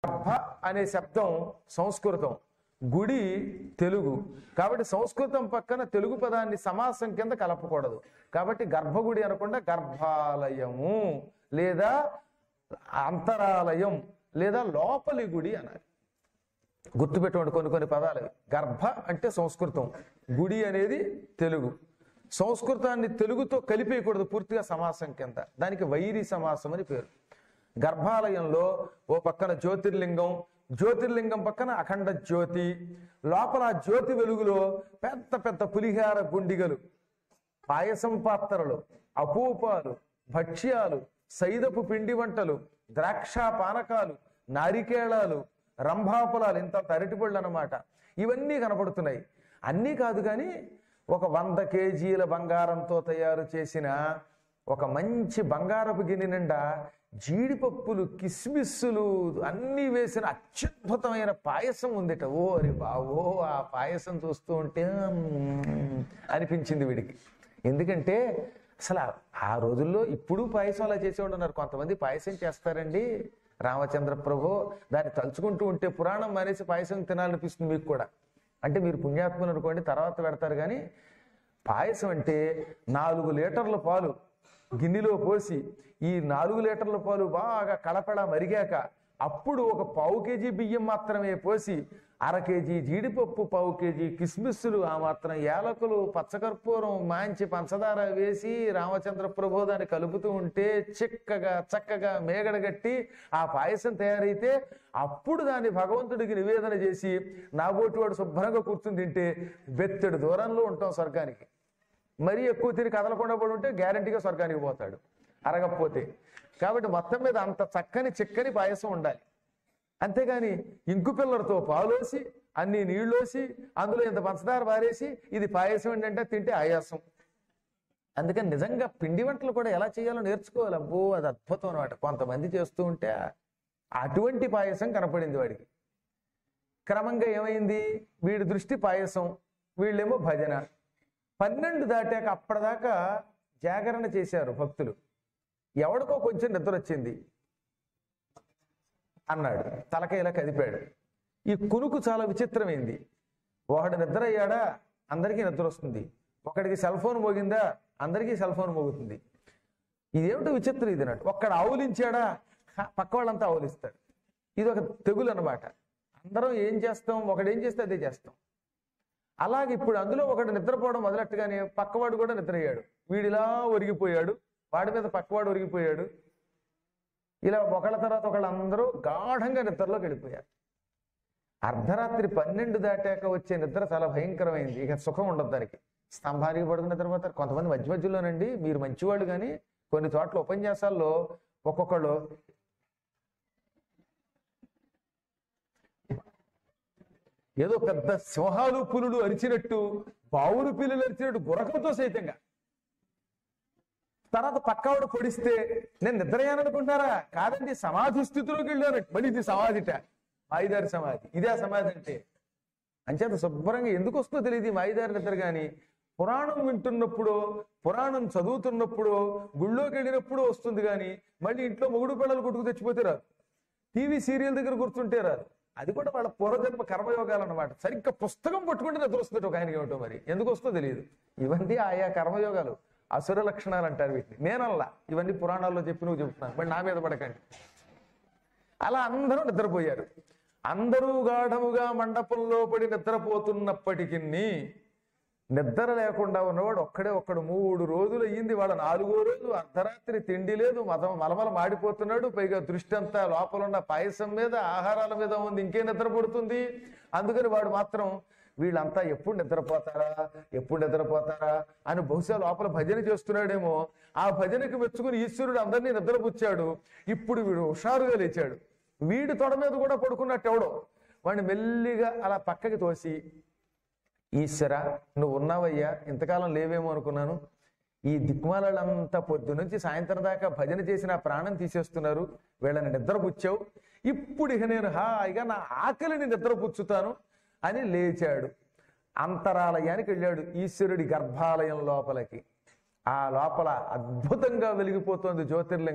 గర్భ అనే శబ్దం సంస్కృతం గుడి తెలుగు కాబట్టి సంస్కృతం పక్కన తెలుగు పదాన్ని సమాసం కింద కలపకూడదు కాబట్టి గర్భగుడి అనకుండా గర్భాలయము లేదా అంతరాలయం లేదా లోపలి గుడి అనాలి గుర్తుపెట్టుకోండి కొన్ని కొన్ని పదాలు గర్భ అంటే సంస్కృతం గుడి అనేది తెలుగు సంస్కృతాన్ని తెలుగుతో కలిపేయకూడదు పూర్తిగా సమాసం కింద దానికి వైరి సమాసం అని పేరు గర్భాలయంలో ఓ పక్కన జ్యోతిర్లింగం జ్యోతిర్లింగం పక్కన అఖండ జ్యోతి లోపల ఆ జ్యోతి వెలుగులో పెద్ద పెద్ద పులిహార గుండిగలు పాయసం పాత్రలు అపూపాలు భక్ష్యాలు సైదపు పిండి వంటలు ద్రాక్ష పానకాలు నారికేళాలు రంభాపులాలు ఇంత అరటిపళ్ళు అన్నమాట ఇవన్నీ కనపడుతున్నాయి అన్నీ కాదు కానీ ఒక వంద కేజీల బంగారంతో తయారు చేసిన ఒక మంచి బంగారపు గిన్నె నిండా జీడిపప్పులు కిస్మిస్సులు అన్నీ వేసిన అత్యద్భుతమైన పాయసం ఉందిట ఓ అరే బావో ఆ పాయసం చూస్తూ ఉంటే మ్మ్ అనిపించింది వీడికి ఎందుకంటే అసలు ఆ- ఆ రోజుల్లో ఇప్పుడు పాయసం అలా చేసేవాడు ఉన్నారు కొంతమంది పాయసం చేస్తారండి రామచంద్ర ప్రభు దాన్ని తలుచుకుంటూ ఉంటే పురాణం మానేసి పాయసం తినాలనిపిస్తుంది మీకు కూడా అంటే మీరు పుణ్యాత్ములు అనుకోండి తర్వాత పెడతారు కానీ పాయసం అంటే నాలుగు లీటర్ల పాలు గిన్నెలో పోసి ఈ నాలుగు లీటర్ల పాలు బాగా కడపడ మరిగాక అప్పుడు ఒక పావు కేజీ బియ్యం మాత్రమే పోసి అర కేజీ జీడిపప్పు పావు కేజీ కిస్మిస్సులు ఆ మాత్రం యాలకులు పచ్చకర్పూరం మాంచి పంచదార వేసి రామచంద్ర ప్రభు దాన్ని కలుపుతూ ఉంటే చిక్కగా చక్కగా మేగడగట్టి ఆ పాయసం తయారైతే అప్పుడు దాన్ని భగవంతుడికి నివేదన చేసి నాబోటి వాడు శుభ్రంగా కూర్చుని తింటే బెత్తెడు దూరంలో ఉంటాం స్వర్గానికి మరీ ఎక్కువ తిరిగి కదలకుండా పడి ఉంటే గ్యారంటీగా స్వర్గానికి పోతాడు అరగకపోతే కాబట్టి మొత్తం మీద అంత చక్కని చిక్కని పాయసం ఉండాలి అంతేగాని ఇంకు పిల్లలతో పాలోసి అన్ని నీళ్ళోసి అందులో ఇంత పంచదార పారేసి ఇది పాయసం ఏంటంటే తింటే ఆయాసం అందుకని నిజంగా పిండి వంటలు కూడా ఎలా చేయాలో నేర్చుకోవాలి అబ్బో అది అద్భుతం అనమాట కొంతమంది చేస్తూ ఉంటే అటువంటి పాయసం కనపడింది వాడికి క్రమంగా ఏమైంది వీడి దృష్టి పాయసం వీళ్ళేమో భజన పన్నెండు దాటాక అప్పటిదాకా జాగరణ చేశారు భక్తులు ఎవడికో కొంచెం నిద్ర వచ్చింది అన్నాడు తలక ఇలా కదిపాడు ఈ కునుకు చాలా విచిత్రమైంది ఒకడు నిద్ర అయ్యాడా అందరికీ నిద్ర వస్తుంది ఒకడికి సెల్ ఫోన్ మోగిందా అందరికీ సెల్ ఫోన్ మోగుతుంది ఇదేమిటో విచిత్రం ఇది అన్నట్టు ఒక్కడ ఆవులించాడా హ, పక్క వాళ్ళంతా ఆవులిస్తాడు ఇది ఒక తెగులు అన్నమాట అందరం ఏం చేస్తాం ఒకడు ఏం చేస్తే అదే చేస్తాం అలాగే ఇప్పుడు అందులో ఒకడు నిద్రపోవడం మొదలెట్టగానే పక్కవాడు కూడా నిద్రయ్యాడు వీడిలా ఒరిగిపోయాడు వాడి మీద పక్కవాడు ఒరిగిపోయాడు ఇలా ఒకళ్ళ తర్వాత ఒకళ్ళు అందరూ గాఢంగా నిద్రలోకి వెళ్ళిపోయారు అర్ధరాత్రి పన్నెండు దాటాక వచ్చే నిద్ర చాలా భయంకరమైంది ఇక సుఖం ఉండదు దానికి స్తంభానికి పడుకుని నిద్రపోతారు కొంతమంది మధ్య మధ్యలోనండి మీరు మంచివాళ్ళు కానీ కొన్ని చోట్ల ఉపన్యాసాల్లో ఒక్కొక్కళ్ళు ఏదో పెద్ద సింహాలు పులులు అరిచినట్టు బావులు పిల్లులు అరిచినట్టు గురకంతో సైతంగా తర్వాత పక్కవాడు పొడిస్తే నేను నిద్రయ్యాననుకుంటున్నారా కాదండి సమాధి స్థితిలోకి వెళ్ళాను మళ్ళీ ఇది సమాధిట మాయిదారి సమాధి ఇదే సమాధి అంటే అంచేత శుభ్రంగా ఎందుకు వస్తుందో తెలియదు ఈ మాయిదారి నిద్ర కానీ పురాణం వింటున్నప్పుడు పురాణం చదువుతున్నప్పుడు గుళ్ళోకి వెళ్ళినప్పుడు వస్తుంది కానీ మళ్ళీ ఇంట్లో మొగుడు పిల్లలు కొట్టుకు తెచ్చిపోతే రాదు టీవీ సీరియల్ దగ్గర కూర్చుంటే రాదు అది కూడా వాళ్ళ పూర్వజన్మ కర్మయోగాలు అన్నమాట సరిగ్గా పుస్తకం పట్టుకుంటే నిద్ర వస్తుంది ఒక ఆయనకి ఏమిటో మరి ఎందుకు వస్తుందో తెలియదు ఇవన్నీ ఆయా కర్మయోగాలు అసుర లక్షణాలు అంటారు వీటిని నేనల్లా ఇవన్నీ పురాణాల్లో చెప్పి నువ్వు చెబుతున్నాను మరి నా మీద పడకండి అలా అందరూ నిద్రపోయారు అందరూ గాఢముగా మండపంలో పడి నిద్రపోతున్నప్పటికీ నిద్ర లేకుండా ఉన్నవాడు ఒక్కడే ఒక్కడు మూడు రోజులు అయ్యింది వాళ్ళ నాలుగో రోజు అర్ధరాత్రి తిండి లేదు మతం మలమల మాడిపోతున్నాడు పైగా దృష్టి అంతా లోపల ఉన్న పాయసం మీద ఆహారాల మీద ఉంది ఇంకే నిద్ర పడుతుంది అందుకని వాడు మాత్రం వీళ్ళంతా ఎప్పుడు నిద్రపోతారా ఎప్పుడు నిద్రపోతారా అని బహుశా లోపల భజన చేస్తున్నాడేమో ఆ భజనకి మెచ్చుకుని ఈశ్వరుడు అందరినీ నిద్రపుచ్చాడు ఇప్పుడు వీడు హుషారుగా లేచాడు వీడి తొడ మీద కూడా పడుకున్నట్టు ఎవడో వాడిని మెల్లిగా అలా పక్కకి తోసి ఈశ్వర నువ్వు ఉన్నావయ్యా ఇంతకాలం లేవేమో అనుకున్నాను ఈ దిక్మాలంతా పొద్దు నుంచి సాయంత్రం దాకా భజన చేసి నా ప్రాణం తీసేస్తున్నారు వీళ్ళని నిద్రపుచ్చావు ఇప్పుడు ఇక నేను హాయిగా నా ఆకలిని నిద్రపుచ్చుతాను అని లేచాడు అంతరాలయానికి వెళ్ళాడు ఈశ్వరుడి గర్భాలయం లోపలికి ఆ లోపల అద్భుతంగా వెలిగిపోతోంది జ్యోతిర్లింగం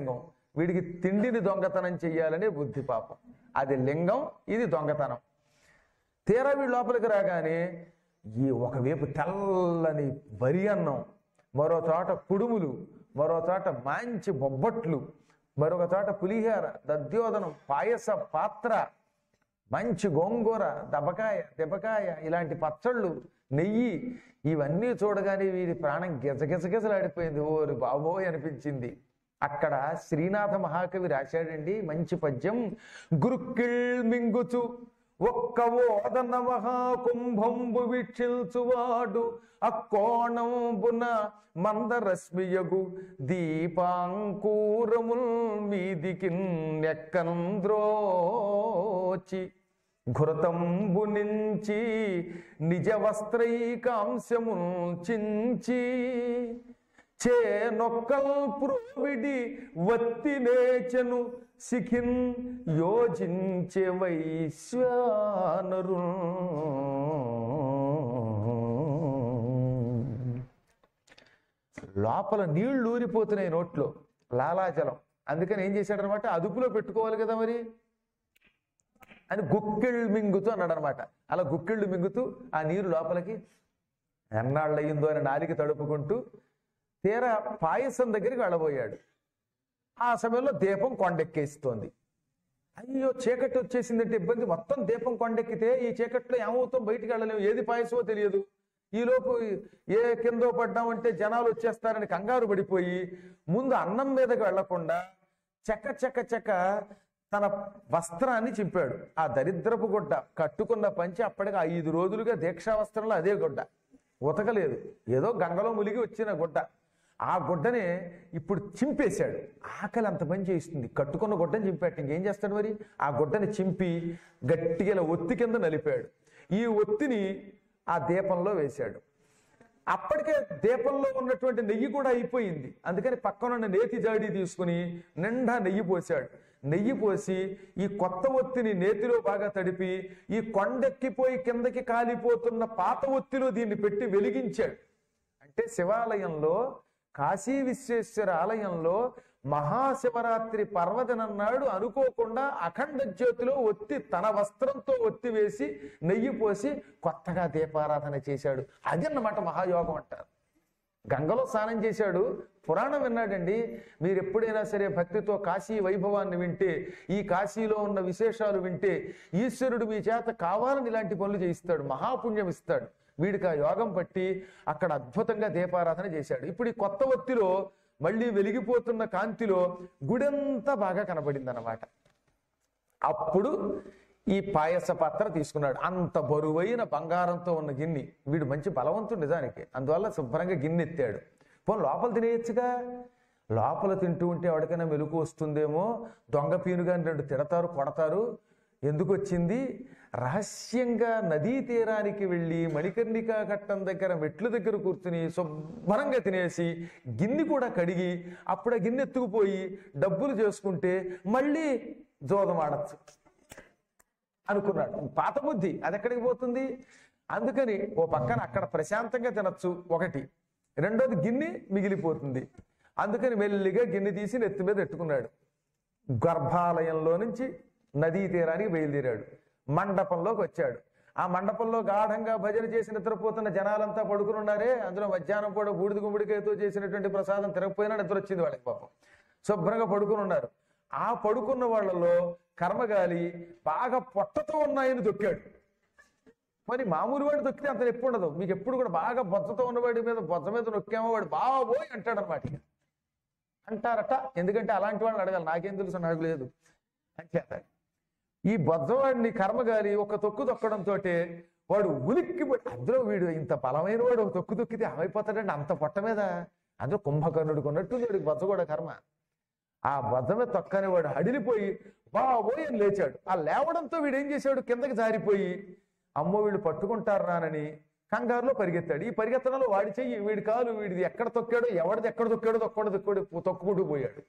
వీడికి తిండిని దొంగతనం చెయ్యాలనే బుద్ధి పాపం అది లింగం ఇది దొంగతనం తీరా వీడు లోపలికి రాగానే ఈ ఒకవైపు తెల్లని వరి అన్నం మరో చోట కుడుములు మరో చోట మంచి బొబ్బట్లు మరొక చోట పులిహార దద్యోదనం పాయస పాత్ర మంచి గోంగూర దెబ్బకాయ దెబ్బకాయ ఇలాంటి పచ్చళ్ళు నెయ్యి ఇవన్నీ చూడగానే వీరి ప్రాణం గిజగిజగిజలాడిపోయింది ఓరి బాబోయ్ అనిపించింది అక్కడ శ్రీనాథ మహాకవి రాశాడండి మంచి పద్యం గురుక్కిళ్ మింగుచు ఒక్క ఓదన మహాకుంభంబు వీక్షిల్చువాడు అక్కోణంబున మందరశ్మియగు దీపాంకూరముల్ మీదికి నెక్కంద్రోచి ఘృతంబు నుంచి నిజ వస్త్రైకాంశము చించి చేనొక్కల్ ప్రోవిడి వత్తి నేచను శిఖిన్ యోజించే వైశ్వానరు లోపల నీళ్లు ఊరిపోతున్నాయి నోట్లో లాలాజలం అందుకని ఏం చేశాడనమాట అదుపులో పెట్టుకోవాలి కదా మరి అని గుక్కిళ్ళు మింగుతూ అన్నాడు అనమాట అలా గుక్కిళ్ళు మింగుతూ ఆ నీరు లోపలికి ఎన్నాళ్ళు అయ్యిందో అని నాలికి తడుపుకుంటూ తీరా పాయసం దగ్గరికి వెళ్ళబోయాడు ఆ సమయంలో దీపం కొండెక్కేస్తోంది అయ్యో చీకటి వచ్చేసిందంటే ఇబ్బంది మొత్తం దీపం కొండెక్కితే ఈ చీకట్లో ఏమవుతాం బయటికి వెళ్ళలేము ఏది పాయసమో తెలియదు ఈలోపు ఏ కిందో పడ్డామంటే జనాలు వచ్చేస్తారని కంగారు పడిపోయి ముందు అన్నం మీదకి వెళ్లకుండా చెక్క చెక్క చెక్క తన వస్త్రాన్ని చింపాడు ఆ దరిద్రపు గుడ్డ కట్టుకున్న పంచి అప్పటికి ఐదు రోజులుగా దీక్షా వస్త్రంలో అదే గుడ్డ ఉతకలేదు ఏదో గంగలో ములిగి వచ్చిన గుడ్డ ఆ గుడ్డని ఇప్పుడు చింపేశాడు ఆకలి అంత పని చేస్తుంది కట్టుకున్న గుడ్డని చింపాడు ఇంకేం చేస్తాడు మరి ఆ గుడ్డని చింపి గట్టిగా ఇలా ఒత్తి కింద నలిపాడు ఈ ఒత్తిని ఆ దీపంలో వేశాడు అప్పటికే దీపంలో ఉన్నటువంటి నెయ్యి కూడా అయిపోయింది అందుకని పక్కనున్న నేతి జాడి తీసుకుని నిండా నెయ్యి పోశాడు నెయ్యి పోసి ఈ కొత్త ఒత్తిని నేతిలో బాగా తడిపి ఈ కొండెక్కిపోయి కిందకి కాలిపోతున్న పాత ఒత్తిలో దీన్ని పెట్టి వెలిగించాడు అంటే శివాలయంలో కాశీ విశ్వేశ్వర ఆలయంలో మహాశివరాత్రి పర్వదినం నాడు అనుకోకుండా అఖండ జ్యోతిలో ఒత్తి తన వస్త్రంతో ఒత్తి వేసి నెయ్యి పోసి కొత్తగా దీపారాధన చేశాడు అది అన్నమాట మహాయోగం అంటారు గంగలో స్నానం చేశాడు పురాణం విన్నాడండి మీరు ఎప్పుడైనా సరే భక్తితో కాశీ వైభవాన్ని వింటే ఈ కాశీలో ఉన్న విశేషాలు వింటే ఈశ్వరుడు మీ చేత కావాలని ఇలాంటి పనులు చేయిస్తాడు మహాపుణ్యం ఇస్తాడు వీడికి ఆ యోగం పట్టి అక్కడ అద్భుతంగా దీపారాధన చేశాడు ఇప్పుడు ఈ కొత్త ఒత్తిలో మళ్ళీ వెలిగిపోతున్న కాంతిలో గుడంతా బాగా కనబడింది అనమాట అప్పుడు ఈ పాయస పాత్ర తీసుకున్నాడు అంత బరువైన బంగారంతో ఉన్న గిన్నె వీడు మంచి బలవంతుడు నిజానికి అందువల్ల శుభ్రంగా గిన్నె ఎత్తాడు పోనీ లోపల తినేయచ్చుగా లోపల తింటూ ఉంటే ఎవరికైనా మెలకు వస్తుందేమో దొంగ పీనుగాని రెండు తిడతారు కొడతారు ఎందుకు వచ్చింది రహస్యంగా నదీ తీరానికి వెళ్ళి మణికర్ణికా ఘట్టం దగ్గర మెట్ల దగ్గర కూర్చుని శుభ్రంగా తినేసి గిన్నె కూడా కడిగి అప్పుడు ఆ గిన్నె ఎత్తుకుపోయి డబ్బులు చేసుకుంటే మళ్ళీ జోదం ఆడచ్చు అనుకున్నాడు పాత బుద్ధి అది ఎక్కడికి పోతుంది అందుకని ఓ పక్కన అక్కడ ప్రశాంతంగా తినచ్చు ఒకటి రెండోది గిన్నె మిగిలిపోతుంది అందుకని మెల్లిగా గిన్నె తీసి నెత్తి మీద ఎట్టుకున్నాడు గర్భాలయంలో నుంచి నదీ తీరానికి బయలుదేరాడు మండపంలోకి వచ్చాడు ఆ మండపంలో గాఢంగా భజన చేసి నిద్రపోతున్న జనాలంతా పడుకుని ఉన్నారే అందులో మధ్యాహ్నం కూడా బూడిద గుమ్మడికాయతో చేసినటువంటి ప్రసాదం తిరగపోయినా నిద్ర వచ్చింది వాళ్ళకి పాపం శుభ్రంగా పడుకుని ఉన్నారు ఆ పడుకున్న వాళ్ళలో కర్మగాలి బాగా పొట్టతో ఉన్నాయని దొక్కాడు మరి మామూలు వాడు దొక్కితే అంత నొప్పి ఉండదు మీకు ఎప్పుడు కూడా బాగా బొజ్జతో ఉన్నవాడి మీద బొజ్జ మీద నొక్కామో వాడు బాబోయ్ అంటాడు అనమాట అంటారట ఎందుకంటే అలాంటి వాళ్ళని అడగాలి నాకేం తెలుసు నాకు లేదు అని చేత ఈ బొజ్జవాడిని కర్మగాలి ఒక తొక్కు తొక్కడంతో వాడు ఉలిక్కి పడి- అందులో వీడు ఇంత బలమైన వాడు ఒక తొక్కు తొక్కితే ఏమైపోతాడండి అంత పొట్ట మీద అందులో కుంభకర్ణుడు కొన్నట్టుంది వాడికి బొజ్జ కూడా కర్మ ఆ బొజ్జ మీద తొక్కని వాడు హడిలిపోయి బాబోయ్ అని లేచాడు ఆ లేవడంతో వీడు ఏం చేశాడు కిందకి జారిపోయి అమ్మో వీళ్ళు పట్టుకుంటారు రానని కంగారులో పరిగెత్తాడు ఈ పరిగెత్తడంలో వాడి చెయ్యి వీడి కాలు వీడిది ఎక్కడ తొక్కాడో ఎవడిది ఎక్కడ తొక్కాడో తొక్కడు తొక్కడు తొక్కుకుంటూ పోయాడు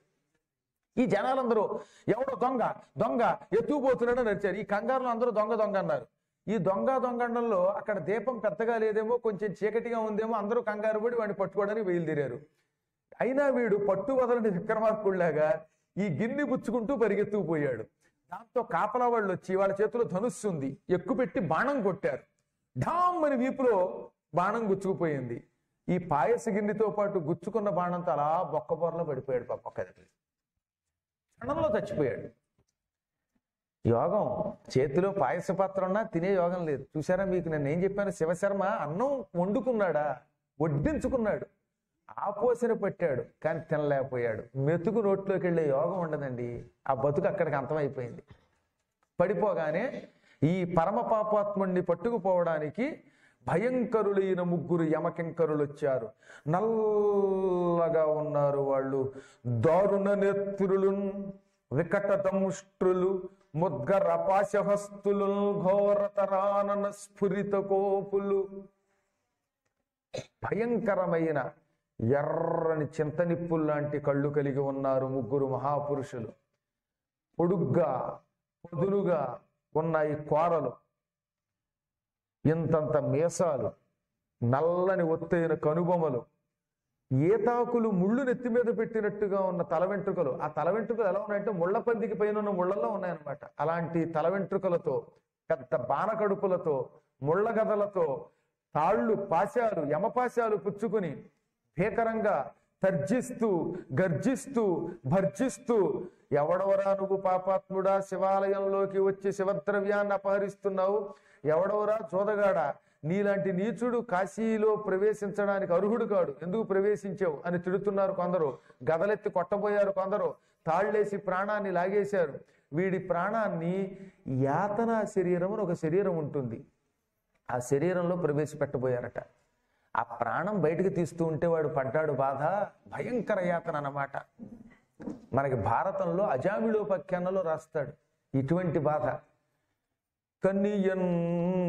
ఈ జనాలందరూ ఎవడో దొంగ దొంగ ఎత్తుకుపోతున్నాడో నడిచారు ఈ కంగారులో అందరూ దొంగ దొంగ అన్నారు ఈ దొంగ దొంగ అనడంలో అక్కడ దీపం పెద్దగా లేదేమో కొంచెం చీకటిగా ఉందేమో అందరూ కంగారు పడి వాడిని పట్టుకోవడానికి బయలుదేరారు అయినా వీడు పట్టు వదలని విక్రమార్కుడిలాగా ఈ గిన్నె పుచ్చుకుంటూ పరిగెత్తుకుపోయాడు దాంతో కాపలా వాళ్ళు వచ్చి వాళ్ళ చేతిలో ధనుస్సు ఉంది ఎక్కుపెట్టి బాణం కొట్టారు ఢామ్ అని వీపులో బాణం గుచ్చుకుపోయింది ఈ పాయస గిన్నెతో పాటు గుచ్చుకున్న బాణంతో అలా బొక్కబొరలో పడిపోయాడు పాప కదిలి క్షణంలో చచ్చిపోయాడు యోగం చేతిలో పాయస పాత్ర ఉన్నా తినే యోగం లేదు చూసారా మీకు నేను ఏం చెప్పాను శివశర్మ అన్నం వండుకున్నాడా వడ్డించుకున్నాడు ఆపోసన పెట్టాడు కానీ తినలేకపోయాడు మెతుకు నోట్లోకి వెళ్ళే యోగం ఉండదండి ఆ బతుకు అక్కడికి అంతమైపోయింది పడిపోగానే ఈ పరమ పాపాత్ముడిని పట్టుకుపోవడానికి భయంకరులైన ముగ్గురు యమకింకరులు వచ్చారు నల్లగా ఉన్నారు వాళ్ళు దారుణ నేత్రులు వికట దంష్ట్రులు ముద్గర పాశహస్తులు ఘోరతరానన స్ఫురిత కోపులు భయంకరమైన ఎర్రని చింతనిప్పులు లాంటి కళ్ళు కలిగి ఉన్నారు ముగ్గురు మహాపురుషులు పొడుగ్గా పొదులుగా ఉన్నాయి కోరలు ఇంతంత మీసాలు నల్లని ఒత్తైన కనుబొమలు ఏతాకులు ముళ్ళు నెత్తి మీద పెట్టినట్టుగా ఉన్న తల వెంట్రుకలు ఆ తల వెంట్రుకలు ఎలా ఉన్నాయంటే ముళ్ళ పందికి పైన ఉన్న ముళ్ళల్లో ఉన్నాయన్నమాట అలాంటి తల వెంట్రుకలతో పెద్ద బాణకడుపులతో ముళ్ళ గదలతో తాళ్ళు పాశాలు యమపాశాలు పుచ్చుకుని భీకరంగా తర్జిస్తూ గర్జిస్తూ భర్జిస్తూ ఎవడవరా నువ్వు పాపాత్ముడా శివాలయంలోకి వచ్చి శివద్రవ్యాన్ని అపహరిస్తున్నావు ఎవడవరా చోదగాడా నీలాంటి నీచుడు కాశీలో ప్రవేశించడానికి అర్హుడు కాడు ఎందుకు ప్రవేశించావు అని తిడుతున్నారు కొందరు గదలెత్తి కొట్టబోయారు కొందరు తాళ్ళేసి ప్రాణాన్ని లాగేశారు వీడి ప్రాణాన్ని యాతన శరీరం అని ఒక శరీరం ఉంటుంది ఆ శరీరంలో ప్రవేశపెట్టబోయారట ఆ ప్రాణం బయటకు తీస్తూ ఉంటే వాడు పడ్డాడు బాధ భయంకర యాతన అన్నమాట మనకి భారతంలో అజామిళోపాఖ్యానంలో రాస్తాడు ఇటువంటి బాధ కనియన్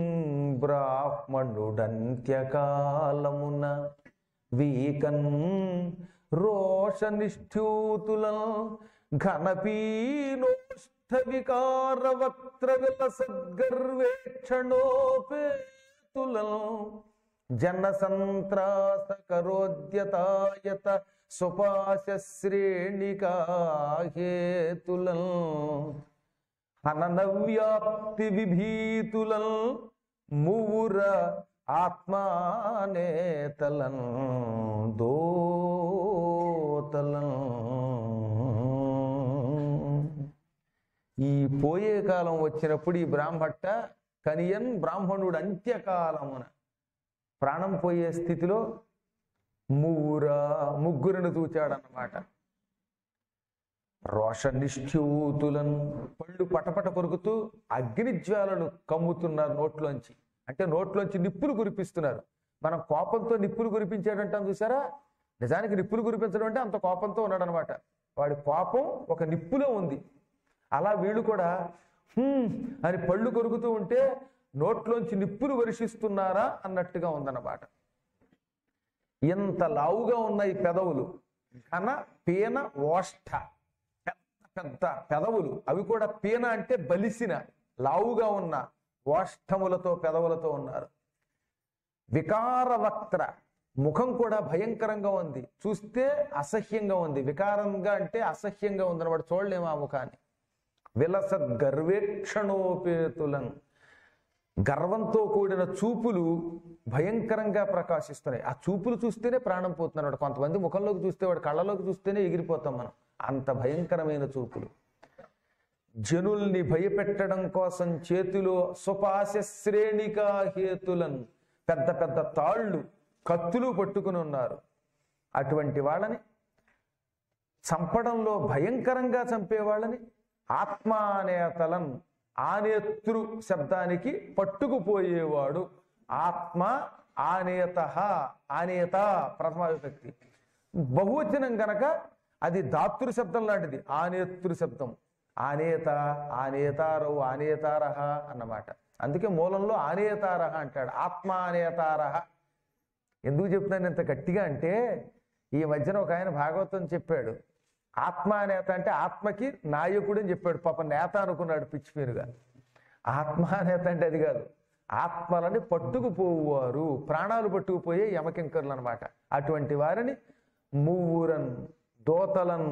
బ్రాహ్మణుడంత్యకాలమున వీకన్ రోష నిష్ఠ్యూతుల ఘనపీనోష్ఠ వికార వక్త్ర విలసద్గర్వేక్షణోపేతుల జన సంత్రాస కరోద్యతాయత సుపాశ శ్రేణికా హేతులం హనన వ్యాప్తి విభీతులం మూర ఆత్మానేతలం దోతలం ఈ పోయే కాలం వచ్చినప్పుడు ఈ బ్రాహ్మట్ట కనియన్ బ్రాహ్మణుడు అంత్యకాలమున ప్రాణం పోయే స్థితిలో మూరా ముగ్గురిని చూచాడన్నమాట రోష నిష్ఠ్యూతులను పళ్ళు పటపట కొరుకుతూ అగ్నిజ్వాలలు కమ్ముతున్నారు నోట్లోంచి అంటే నోట్లోంచి నిప్పులు కురిపిస్తున్నారు మనం కోపంతో నిప్పులు కురిపించాడంటాం చూసారా నిజానికి నిప్పులు కురిపించడం అంటే అంత కోపంతో ఉన్నాడనమాట వాడి కోపం ఒక నిప్పులో ఉంది అలా వీళ్ళు కూడా "హ్మ్" అని పళ్ళు కొరుకుతూ ఉంటే నోట్లోంచి నిప్పులు వర్షిస్తున్నారా అన్నట్టుగా ఉందన్నమాట ఇంత లావుగా ఉన్నాయి పెదవులు ఘన పీన ఓష్ఠ పెద్ద పెద్ద పెదవులు అవి కూడా పీన అంటే బలిసిన లావుగా ఉన్న ఓష్ఠములతో పెదవులతో ఉన్నారు వికార వక్త్ర ముఖం కూడా భయంకరంగా ఉంది చూస్తే అసహ్యంగా ఉంది వికారంగా అంటే అసహ్యంగా ఉంది అనమాట చూడలేము ఆ ముఖాన్ని విలసద్ గర్వేక్షణోపేతులను గర్వంతో కూడిన చూపులు భయంకరంగా ప్రకాశిస్తున్నాయి ఆ చూపులు చూస్తేనే ప్రాణం పోతున్నాడు కొంతమంది ముఖంలోకి చూస్తే వాడు కళ్ళలోకి చూస్తేనే ఎగిరిపోతాం మనం అంత భయంకరమైన చూపులు జనుల్ని భయపెట్టడం కోసం చేతిలో సుపాశ శ్రేణికా హేతులను పెద్ద పెద్ద తాళ్ళు కత్తులు పట్టుకుని ఉన్నారు అటువంటి వాళ్ళని చంపడంలో భయంకరంగా చంపేవాళ్ళని ఆత్మానేతలన్ ఆనేత్రు శబ్దానికి పట్టుకుపోయేవాడు ఆత్మ ఆనేత ఆనేత ప్రథమ విభక్తి బహువచనం గనక అది దాతృ శబ్దం లాంటిది ఆనేతృ శబ్దం ఆనేత ఆనేతారవు ఆనేతారహ అన్నమాట అందుకే మూలంలో ఆనేతారహ అంటాడు ఆత్మ ఆనేతారహ ఎందుకు చెప్తున్నాను ఇంత గట్టిగా అంటే ఈ మధ్యన ఒక ఆయన భాగవతం చెప్పాడు ఆత్మ నేత అంటే ఆత్మకి నాయకుడు అని చెప్పాడు పాప నేత అనుకున్నాడు పిచ్చి పేరుగా ఆత్మ నేత అంటే అది కాదు ఆత్మలని పట్టుకుపోవారు ప్రాణాలు పట్టుకుపోయే యమకింకర్లు అనమాట అటువంటి వారిని మూవురన్ దోతలన్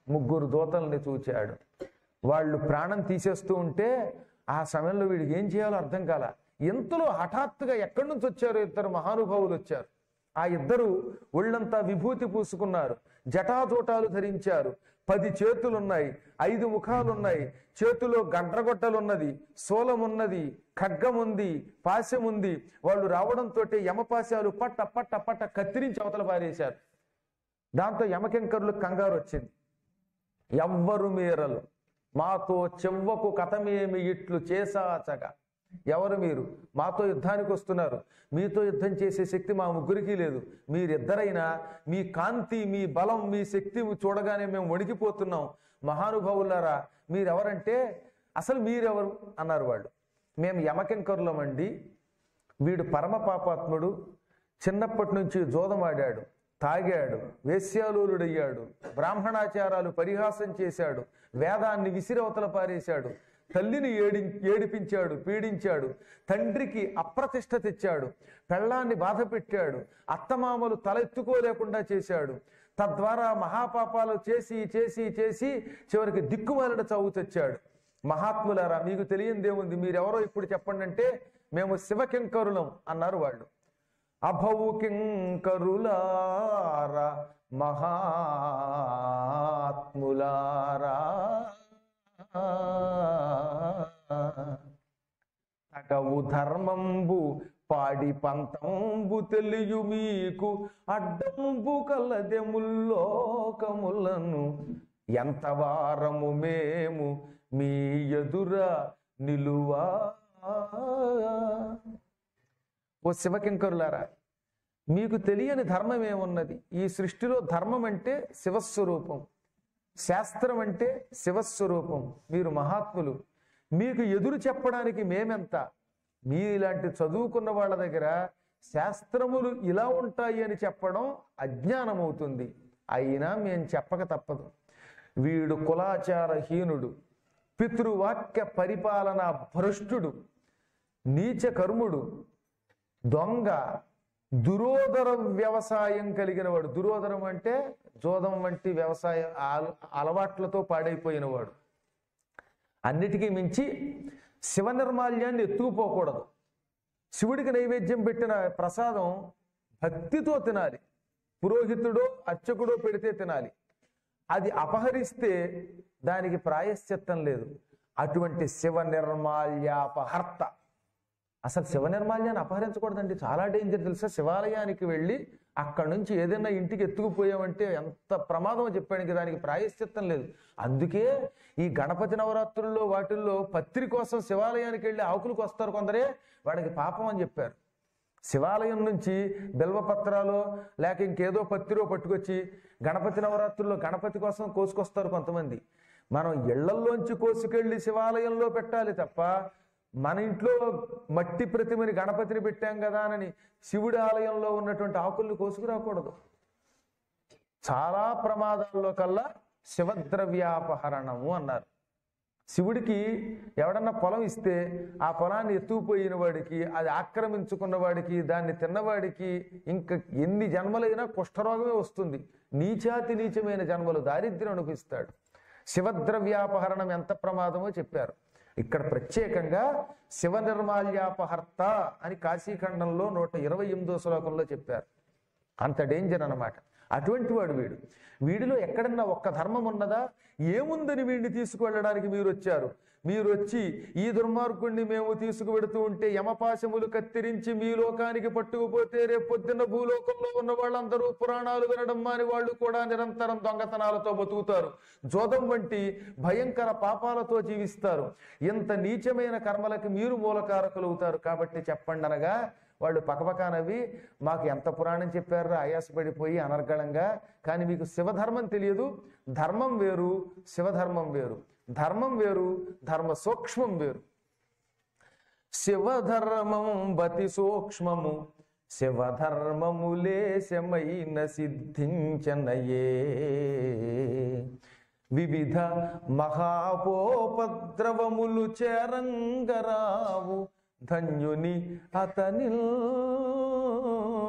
ముగ్గురు దూతల్ని చూచాడు వాళ్ళు ప్రాణం తీసేస్తూ ఉంటే ఆ సమయంలో వీడికి ఏం చేయాలో అర్థం కాల ఇంతలో హఠాత్తుగా ఎక్కడి నుంచి వచ్చారు ఇద్దరు మహానుభావులు వచ్చారు ఆ ఇద్దరు ఒళ్ళంతా విభూతి పూసుకున్నారు జటాజోటాలు ధరించారు పది చేతులున్నాయి ఐదు ముఖాలున్నాయి చేతిలో గండ్రగొట్టలున్నది శూలం ఉన్నది ఖడ్గం ఉంది పాశం ఉంది వాళ్ళు రావడంతో యమపాశాలు పట్ట పట్ట పట్ట కత్తిరించి అవతల పారేశారు దాంతో యమకింకరులు కంగారు వచ్చింది ఎవ్వరు మీరలు మాతో చెవ్వకు కథమేమి ఇట్లు చేసాచగా ఎవరు మీరు మాతో యుద్ధానికి వస్తున్నారు మీతో యుద్ధం చేసే శక్తి మా ముగ్గురికి లేదు మీరిద్దరైనా మీ కాంతి మీ బలం మీ శక్తి చూడగానే మేము వణికిపోతున్నాం మహానుభావులారా మీరెవరంటే అసలు మీరెవరు అన్నారు వాళ్ళు మేము యమకింకరులమండి వీడు పరమ పాపాత్ముడు చిన్నప్పటి నుంచి జోదమాడాడు తాగాడు వేశ్యాలూలుడయ్యాడు బ్రాహ్మణాచారాలు పరిహాసం చేశాడు వేదాన్ని విసిరవతల పారేశాడు తల్లిని ఏడి ఏడిపించాడు పీడించాడు తండ్రికి అప్రతిష్ట తెచ్చాడు పెళ్ళాన్ని బాధ పెట్టాడు అత్తమామలు తలెత్తుకోలేకుండా చేశాడు తద్వారా మహాపాపాలు చేసి చేసి చేసి చివరికి దిక్కుమాలిన చావు తెచ్చాడు మహాత్ములారా మీకు తెలియందేముంది మీరెవరో ఇప్పుడు చెప్పండి అంటే మేము శివకింకరులం అన్నారు వాళ్ళు అభవు కింకరులారా మహాత్ములారా తగవు ధర్మంబు పాడి పంతంబు తెలియు మీకు అడ్డంబు కలదెముల్లోకములను ఎంత వారము మేము మీ ఎదుర నిలువా ఓ శివకింకరులారా మీకు తెలియని ధర్మం ఏమున్నది ఈ సృష్టిలో ధర్మం అంటే శివస్వరూపం శాస్త్రం అంటే శివస్వరూపం మీరు మహాత్ములు మీకు ఎదురు చెప్పడానికి మేమెంత మీలాంటి చదువుకున్న వాళ్ళ దగ్గర శాస్త్రములు ఇలా ఉంటాయి అని చెప్పడం అజ్ఞానం అవుతుంది అయినా మేం చెప్పక తప్పదు వీడు కులాచారహీనుడు పితృవాక్య పరిపాలన భ్రష్టుడు నీచ కర్ముడు దొంగ దురోదర వ్యవసాయం కలిగిన వాడు దురోదరం అంటే జోదం వంటి వ్యవసాయ అల- అలవాట్లతో పాడైపోయిన వాడు అన్నిటికీ మించి శివ నిర్మాల్యాన్ని ఎత్తుకుపోకూడదు శివుడికి నైవేద్యం పెట్టిన ప్రసాదం భక్తితో తినాలి పురోహితుడో అర్చకుడో పెడితే తినాలి అది అపహరిస్తే దానికి ప్రాయశ్చిత్తం లేదు అటువంటి శివ నిర్మాల్యాపహర్త అసలు శివ నిర్మాల్యాన్ని అపహరించకూడదండి చాలా డేంజర్ తెలుసా శివాలయానికి వెళ్ళి అక్కడ నుంచి ఏదైనా ఇంటికి ఎత్తుకుపోయామంటే ఎంత ప్రమాదం చెప్పానికి దానికి ప్రాయశ్చిత్తం లేదు అందుకే ఈ గణపతి నవరాత్రుల్లో వాటిల్లో పత్రి కోసం శివాలయానికి వెళ్ళి ఆకులకు వస్తారు కొందరే వాడికి పాపం అని చెప్పారు శివాలయం నుంచి బిల్వపత్రాలు లేక ఇంకేదో పత్తిరో పట్టుకొచ్చి గణపతి నవరాత్రుల్లో గణపతి కోసం కోసుకొస్తారు కొంతమంది మనం ఇళ్లల్లోంచి కోసుకెళ్ళి శివాలయంలో పెట్టాలి తప్ప మన ఇంట్లో మట్టి ప్రతిమని గణపతిని పెట్టాం కదా అని శివుడి ఆలయంలో ఉన్నటువంటి ఆకుల్ని కోసుకురాకూడదు చాలా ప్రమాదాల్లో కల్లా శివద్రవ్యాపహరణము అన్నారు శివుడికి ఎవడన్నా పొలం ఇస్తే ఆ పొలాన్ని ఎత్తుకుపోయిన వాడికి అది ఆక్రమించుకున్న వాడికి దాన్ని తిన్నవాడికి ఇంకా ఎన్ని జన్మలైనా కుష్ఠరోగమే వస్తుంది నీచాతి నీచమైన జన్మలు దారిద్ర్యం అనిపిస్తాడు శివద్రవ్యాపహరణం ఎంత ప్రమాదమో చెప్పారు ఇక్కడ ప్రత్యేకంగా శివ నిర్మాల్యాపహర్త అని కాశీఖండంలో నూట ఇరవై ఎనిమిదో శ్లోకంలో చెప్పారు అంత డేంజర్ అన్నమాట అటువంటి వాడు వీడు వీడిలో ఎక్కడన్నా ఒక్క ధర్మం ఉన్నదా ఏముందని వీడిని తీసుకువెళ్ళడానికి మీరు వచ్చారు మీరు వచ్చి ఈ దుర్మార్గుణ్ణి మేము తీసుకువెడుతూ ఉంటే యమపాశములు కత్తిరించి మీ లోకానికి పట్టుకుపోతే రేపు పొద్దున్న భూలోకంలో ఉన్న వాళ్ళందరూ పురాణాలు వినడం మాని వాళ్ళు కూడా నిరంతరం దొంగతనాలతో బతుకుతారు జోదం వంటి భయంకర పాపాలతో జీవిస్తారు ఇంత నీచమైన కర్మలకి మీరు మూలకారకులవుతారు కాబట్టి చెప్పండి అనగా వాళ్ళు పకపకానవి మాకు ఎంత పురాణం చెప్పారో ఆయాసపడిపోయి అనర్గళంగా కానీ మీకు శివధర్మం తెలియదు ధర్మం వేరు శివధర్మం వేరు ధర్మం వేరు ధర్మ సూక్ష్మం వేరు శివధర్మం బతి సూక్ష్మము శివధర్మము లేశమైన సిద్ధించనయే వివిధ మహాపోపద్రవములు చేరంగరావు ధన్యుని అతని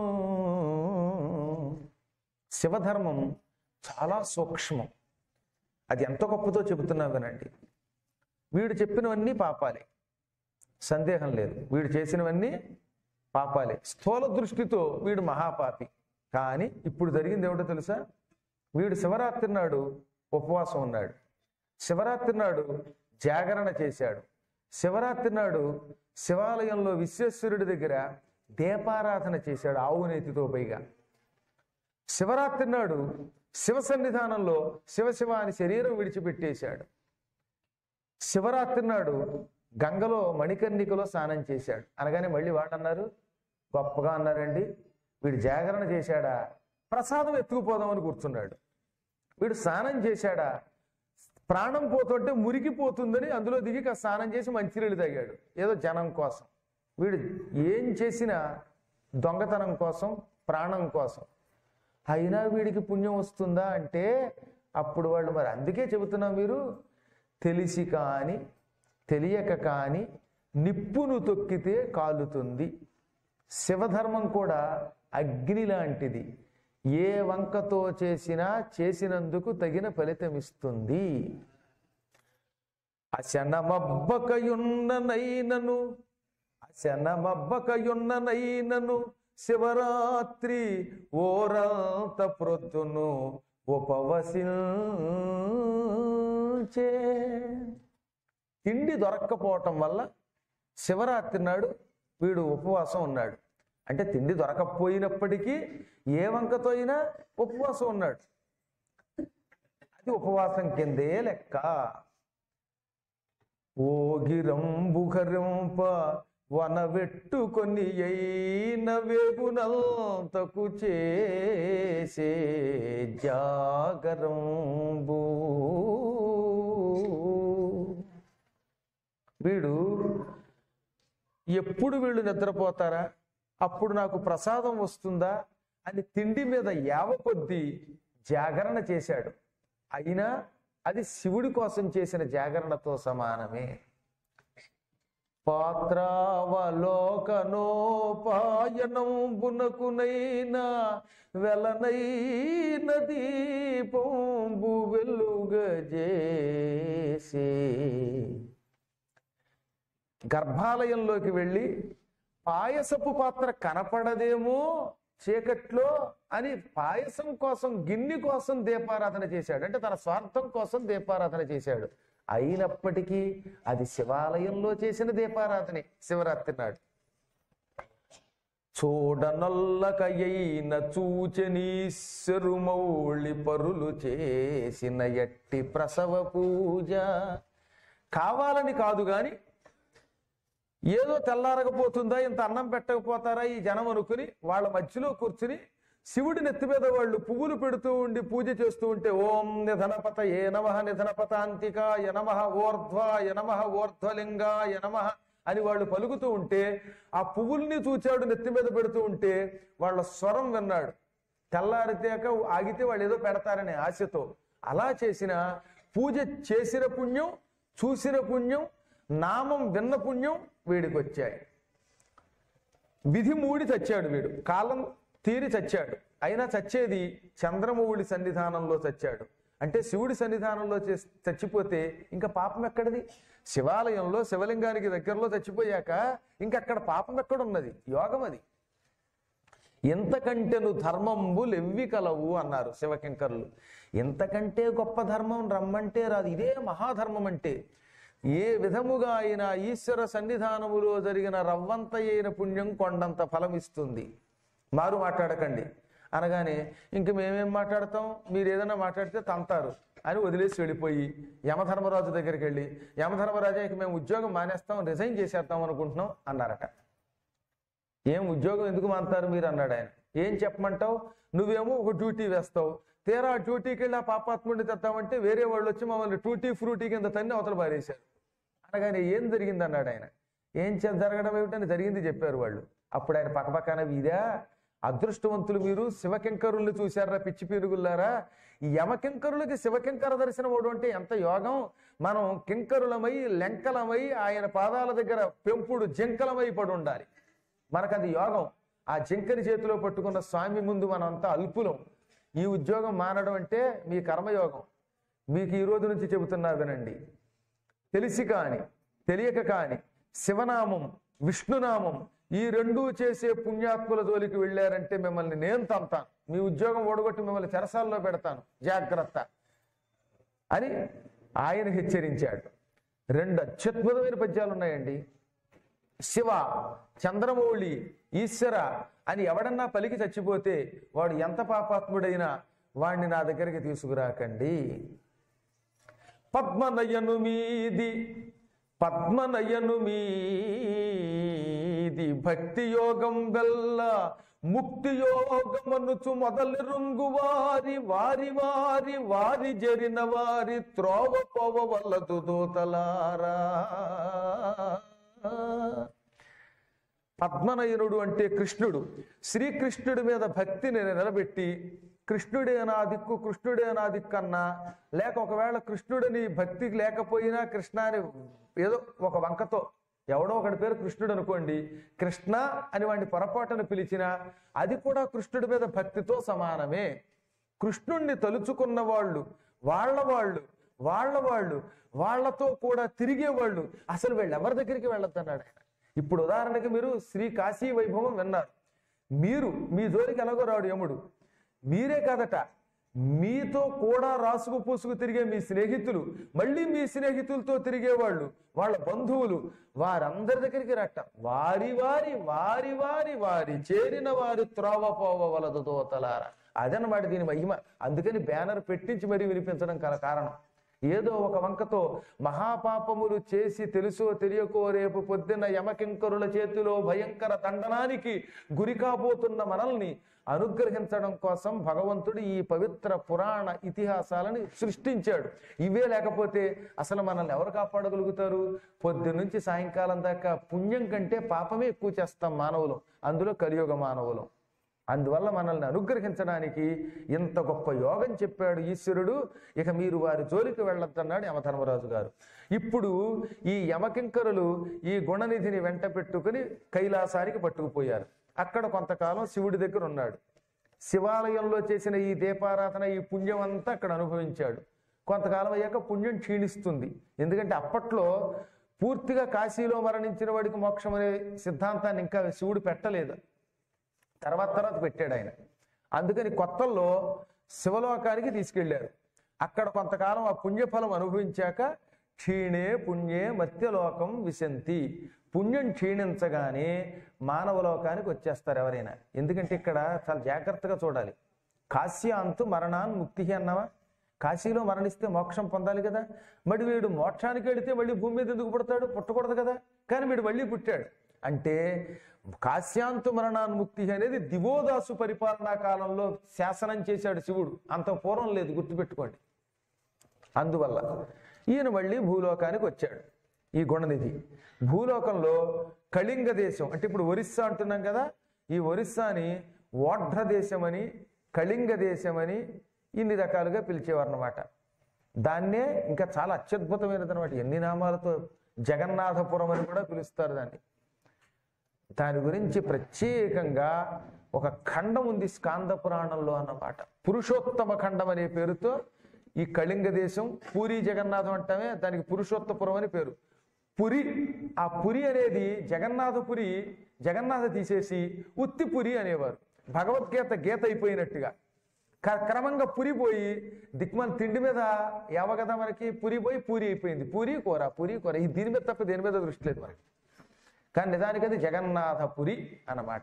శివధర్మం చాలా సూక్ష్మం అది ఎంత గొప్పదో చెబుతున్నా వినండి వీడు చెప్పినవన్నీ పాపాలే సందేహం లేదు వీడు చేసినవన్నీ పాపాలే స్థూల దృష్టితో వీడు మహాపాపి కానీ ఇప్పుడు జరిగింది ఏమిటో తెలుసా వీడు శివరాత్రి నాడు ఉపవాసం ఉన్నాడు శివరాత్రి నాడు జాగరణ చేశాడు శివరాత్రి నాడు శివాలయంలో విశ్వేశ్వరుడి దగ్గర దీపారాధన చేశాడు ఆవు నేతితో పైగా శివరాత్రి నాడు శివ సన్నిధానంలో శివశివ అని శరీరం విడిచిపెట్టేశాడు శివరాత్రి నాడు గంగలో మణికర్ణికలో స్నానం చేశాడు అనగానే మళ్ళీ వాడు అన్నారు గొప్పగా అన్నారండి వీడు జాగరణ చేశాడా ప్రసాదం ఎత్తుకుపోదామని కూర్చున్నాడు వీడు స్నానం చేశాడా ప్రాణం పోతుంటే మురికిపోతుందని అందులో దిగి కాస్త స్నానం చేసి మంచినీళ్ళు తాగాడు ఏదో జనం కోసం వీడు ఏం చేసినా దొంగతనం కోసం ప్రాణం కోసం అయినా వీడికి పుణ్యం వస్తుందా అంటే అప్పుడు వాళ్ళు మరి అందుకే చెబుతున్నా మీరు తెలిసి కాని తెలియక కాని నిప్పును తొక్కితే కాలుతుంది శివధర్మం కూడా అగ్ని లాంటిది ఏ వంకతో చేసినా చేసినందుకు తగిన ఫలితం ఇస్తుంది అశనమబ్బకయున్ననైనను అశనమబ్బకయున్ననైనను శివరాత్రి ఓరంత ప్రొద్దును ఉపవసించే తిండి దొరక్కపోవటం వల్ల శివరాత్రి నాడు వీడు ఉపవాసం ఉన్నాడు అంటే తిండి దొరకకపోయినప్పటికీ ఏ వంకతో అయినా ఉపవాసం ఉన్నాడు అది ఉపవాసం కిందే లెక్క ఓగిరంబుహరింప వనవెట్టుకొని అయిన వేగునంతకు చేసే జాగరంబు వీడు ఎప్పుడు వీళ్ళు నిద్రపోతారా అప్పుడు నాకు ప్రసాదం వస్తుందా అని తిండి మీద యావ కొద్దీ జాగరణ చేశాడు అయినా అది శివుడి కోసం చేసిన జాగరణతో సమానమే పాత్రావలోకనోపాయనంబునకునైనా వెలనైన దీపంబు వెలుగజేసే గర్భాలయంలోకి వెళ్ళి పాయసపు పాత్ర కనపడదేమో చీకట్లో అని పాయసం కోసం గిన్నె కోసం దీపారాధన చేశాడు అంటే తన స్వార్థం కోసం దీపారాధన చేశాడు అయినప్పటికీ అది శివాలయంలో చేసిన దీపారాధనే శివరాత్రి నాడు చూడనొల్లకయైన చూచనీశ్వరుమౌళి పరులు చేసిన ఎట్టి ప్రసవ పూజ కావాలని కాదు గాని ఏదో తెల్లారకపోతుందా ఇంత అన్నం పెట్టకపోతారా ఈ జనం అనుకుని వాళ్ళ మధ్యలో కూర్చుని శివుడి నెత్తి మీద వాళ్ళు పువ్వులు పెడుతూ ఉండి పూజ చేస్తూ ఉంటే ఓం నిధనపత ఏ నమ నిధనపతాంతిక యనమ ఓర్ధ్వ యనమ ఓర్ధ్వలింగ యనమ అని వాళ్ళు పలుకుతూ ఉంటే ఆ పువ్వుల్ని చూచాడు నెత్తి మీద పెడుతూ ఉంటే వాళ్ళ స్వరం విన్నాడు తెల్లారితేక ఆగితే వాళ్ళు ఏదో పెడతారనే ఆశతో అలా చేసిన పూజ చేసిన పుణ్యం చూసిన పుణ్యం నామం విన్న పుణ్యం వీడికి వచ్చాయి విధి మూడి చచ్చాడు వీడు కాలం తీరి చచ్చాడు అయినా చచ్చేది చంద్రమౌళి సన్నిధానంలో చచ్చాడు అంటే శివుడి సన్నిధానంలో చేస్- చచ్చిపోతే ఇంకా పాపం ఎక్కడిది శివాలయంలో శివలింగానికి దగ్గరలో చచ్చిపోయాక ఇంకా అక్కడ పాపం ఎక్కడున్నది యోగం అది ఎంతకంటెను ధర్మంబులు ఎవ్వి కలవు అన్నారు శివకింకరులు ఎంతకంటే గొప్ప ధర్మం రమ్మంటే రాదు ఇదే మహాధర్మం అంటే ఏ విధముగా అయినా ఈశ్వర సన్నిధానములో జరిగిన రవ్వంత అయిన పుణ్యం కొండంత ఫలం ఇస్తుంది మారు మాట్లాడకండి అనగానే ఇంక మేమేం మాట్లాడతాం మీరు ఏదైనా మాట్లాడితే తంతారు అని వదిలేసి వెళ్ళిపోయి యమధర్మరాజు దగ్గరికి వెళ్ళి యమధర్మరాజా ఇక మేము ఉద్యోగం మానేస్తాం రిజైన్ చేసేద్దాం అనుకుంటున్నాం అన్నారట ఏం ఉద్యోగం ఎందుకు మాంటారు మీరు అన్నాడు ఆయన ఏం చెప్పమంటావు నువ్వేమో ఒక డ్యూటీ వేస్తావు తీరా ఆ డ్యూటీకి వెళ్ళి ఆ పాపాత్ముడిని తెద్దామంటే వేరే వాళ్ళు వచ్చి మమ్మల్ని టూటీ ఫ్రూటీ కింద తన్ని అవతల పారేశారు అనగానే ఏం జరిగింది అన్నాడు ఆయన ఏం చే- జరగడం ఏమిటని జరిగింది చెప్పారు వాళ్ళు అప్పుడు ఆయన పక్కపక్కన వీదా అదృష్టవంతులు మీరు శివకింకరుల్ని చూశారా పిచ్చి పీనుగుల్లారా ఈ యమకింకరులకి శివకింకర దర్శనం అవడం అంటే ఎంత యోగం మనం కింకరులమై లెంకలమై ఆయన పాదాల దగ్గర పెంపుడు జింకలమై పడి ఉండాలి మనకు అది యోగం ఆ జింకని చేతిలో పట్టుకున్న స్వామి ముందు మనం అంతా అల్పులం ఈ ఉద్యోగం మానడం అంటే మీ కర్మయోగం మీకు ఈ రోజు నుంచి చెబుతున్నా వినండి తెలిసి కాని తెలియక కాని శివనామం విష్ణునామం ఈ రెండూ చేసే పుణ్యాత్ముల జోలికి వెళ్ళారంటే మిమ్మల్ని నేను తంతాను మీ ఉద్యోగం ఓడగొట్టి మిమ్మల్ని చెరసాల్లో పెడతాను జాగ్రత్త అని ఆయన హెచ్చరించాడు రెండు అత్యద్భుతమైన పద్యాలు ఉన్నాయండి శివ చంద్రమౌళి ఈశ్వర అని ఎవడన్నా పలికి చచ్చిపోతే వాడు ఎంత పాపాత్ముడైనా వాణ్ణి నా దగ్గరికి తీసుకురాకండి పద్మనయను మీది పద్మనయను మీది భక్తి యోగం వెల్ల ముక్తి యోగమనుచు మొదలు రుంగు వారి వారి వారి వారి జరిన వారి త్రోవ పోవ వల్లదు దూతలారా పద్మనయనుడు అంటే కృష్ణుడు శ్రీకృష్ణుడి మీద భక్తిని నిలబెట్టి కృష్ణుడే నా దిక్కు కృష్ణుడే నా దిక్కు అన్నా లేక ఒకవేళ కృష్ణుడిని భక్తి లేకపోయినా కృష్ణాని ఏదో ఒక వంకతో ఎవడో ఒకటి పేరు కృష్ణుడు అనుకోండి కృష్ణ అని వాడిని పొరపాటున పిలిచినా అది కూడా కృష్ణుడి మీద భక్తితో సమానమే కృష్ణుణ్ణి తలుచుకున్న వాళ్ళు వాళ్ళ వాళ్ళు వాళ్ళ వాళ్ళు వాళ్ళతో కూడా తిరిగే వాళ్ళు అసలు వీళ్ళు ఎవరి దగ్గరికి వెళ్ళొద్దన్నాడు ఆయన ఇప్పుడు ఉదాహరణకి మీరు శ్రీ కాశీ వైభవం విన్నారు మీరు మీ జోలికి ఎలాగో రాడు యముడు మీరే కాదట మీతో కూడా రాసుకు పూసుకు తిరిగే మీ స్నేహితులు మళ్ళీ మీ స్నేహితులతో తిరిగేవాళ్ళు వాళ్ళ బంధువులు వారందరి దగ్గరికి రట్ట వారి వారి వారి వారి వారి చేరిన వారి త్రోవ పోవ వలదు దోతలారా అదనమాట దీని మహిమ అందుకని బ్యానర్ పెట్టించి మరీ వినిపించడం కల కారణం ఏదో ఒక వంకతో మహాపాపములు చేసి తెలుసో తెలియకో రేపు పొద్దున్న యమకింకరుల చేతిలో భయంకర దండనానికి గురి కాబోతున్న మనల్ని అనుగ్రహించడం కోసం భగవంతుడు ఈ పవిత్ర పురాణ ఇతిహాసాలని సృష్టించాడు ఇవే లేకపోతే అసలు మనల్ని ఎవరు కాపాడగలుగుతారు పొద్దు నుంచి సాయంకాలం దాకా పుణ్యం కంటే పాపమే ఎక్కువ చేస్తాం మానవులు అందులో కలియుగ మానవులు అందువల్ల మనల్ని అనుగ్రహించడానికి ఇంత గొప్ప యోగం చెప్పాడు ఈశ్వరుడు ఇక మీరు వారి జోలికి వెళ్ళొద్దన్నాడు యమధర్మరాజు గారు ఇప్పుడు ఈ యమకింకరులు ఈ గుణనిధిని వెంట పెట్టుకుని కైలాసానికి పట్టుకుపోయారు అక్కడ కొంతకాలం శివుడి దగ్గర ఉన్నాడు శివాలయంలో చేసిన ఈ దీపారాధన ఈ పుణ్యం అంతా అక్కడ అనుభవించాడు కొంతకాలం అయ్యాక పుణ్యం క్షీణిస్తుంది ఎందుకంటే అప్పట్లో పూర్తిగా కాశీలో మరణించిన వాడికి మోక్షం అనే సిద్ధాంతాన్ని ఇంకా శివుడు పెట్టలేదు తర్వాత తర్వాత పెట్టాడు ఆయన అందుకని కొత్తల్లో శివలోకానికి తీసుకెళ్లారు అక్కడ కొంతకాలం ఆ పుణ్యఫలం అనుభవించాక క్షీణే పుణ్యే మత్యలోకం విశంతి పుణ్యం క్షీణించగానే మానవ లోకానికి వచ్చేస్తారు ఎవరైనా ఎందుకంటే ఇక్కడ చాలా జాగ్రత్తగా చూడాలి కాశ్యాంతు మరణాన్ ముక్తి అన్నావా కాశీలో మరణిస్తే మోక్షం పొందాలి కదా మరి వీడు మోక్షానికి వెళితే మళ్ళీ భూమి మీద ఎందుకు పుడతాడు పుట్టకూడదు కదా కానీ వీడు మళ్ళీ పుట్టాడు అంటే కాశ్యాంతు మరణాన్ముక్తి అనేది దివోదాసు పరిపాలనా కాలంలో శాసనం చేశాడు శివుడు అంత పూర్వం లేదు గుర్తుపెట్టుకోండి అందువల్ల ఈయన మళ్ళీ భూలోకానికి వచ్చాడు ఈ గుణనిధి భూలోకంలో కళింగ దేశం అంటే ఇప్పుడు ఒరిస్సా అంటున్నాం కదా ఈ ఒరిస్సాని ఓఢ్ర దేశమని కళింగ దేశమని ఇన్ని రకాలుగా పిలిచేవారన్నమాట దాన్నే ఇంకా చాలా అత్యద్భుతమైనది అనమాట ఎన్ని నామాలతో జగన్నాథపురం అని కూడా పిలుస్తారు దాన్ని దాని గురించి ప్రత్యేకంగా ఒక ఖండం ఉంది స్కాంద పురాణంలో అన్నమాట పురుషోత్తమ ఖండం అనే పేరుతో ఈ కళింగ దేశం పూరి జగన్నాథం అంటామే దానికి పురుషోత్తపురం అని పేరు పురి ఆ పురి అనేది జగన్నాథపురి జగన్నాథ తీసేసి ఉత్తిపురి అనేవారు భగవద్గీత గీత అయిపోయినట్టుగా క- క్రమంగా పురి పోయి దిక్మన్ తిండి మీద యావ కదా మనకి పురి పోయి పూరి అయిపోయింది పూరి కూర పూరి కూర ఈ దీని మీద తప్ప దేని మీద దృష్టి లేదు మనకి కానీ నిజానికి అది జగన్నాథపురి అన్నమాట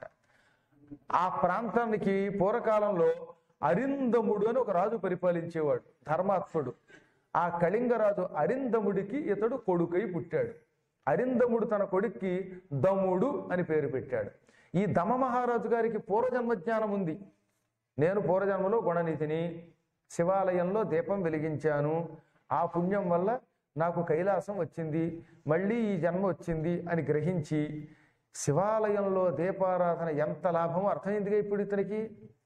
ఆ ప్రాంతానికి పూర్వకాలంలో అరిందముడు అని ఒక రాజు పరిపాలించేవాడు ధర్మాత్ముడు ఆ కళింగరాజు అరిందముడికి ఇతడు కొడుకై పుట్టాడు అరిందముడు తన కొడుక్కి దముడు అని పేరు పెట్టాడు ఈ దమ మహారాజు గారికి పూర్వజన్మ జ్ఞానం ఉంది నేను పూర్వజన్మలో గుణనిధిని శివాలయంలో దీపం వెలిగించాను ఆ పుణ్యం వల్ల నాకు కైలాసం వచ్చింది మళ్ళీ ఈ జన్మ వచ్చింది అని గ్రహించి శివాలయంలో దీపారాధన ఎంత లాభమో అర్థమైందిగా ఇప్పుడు ఇతనికి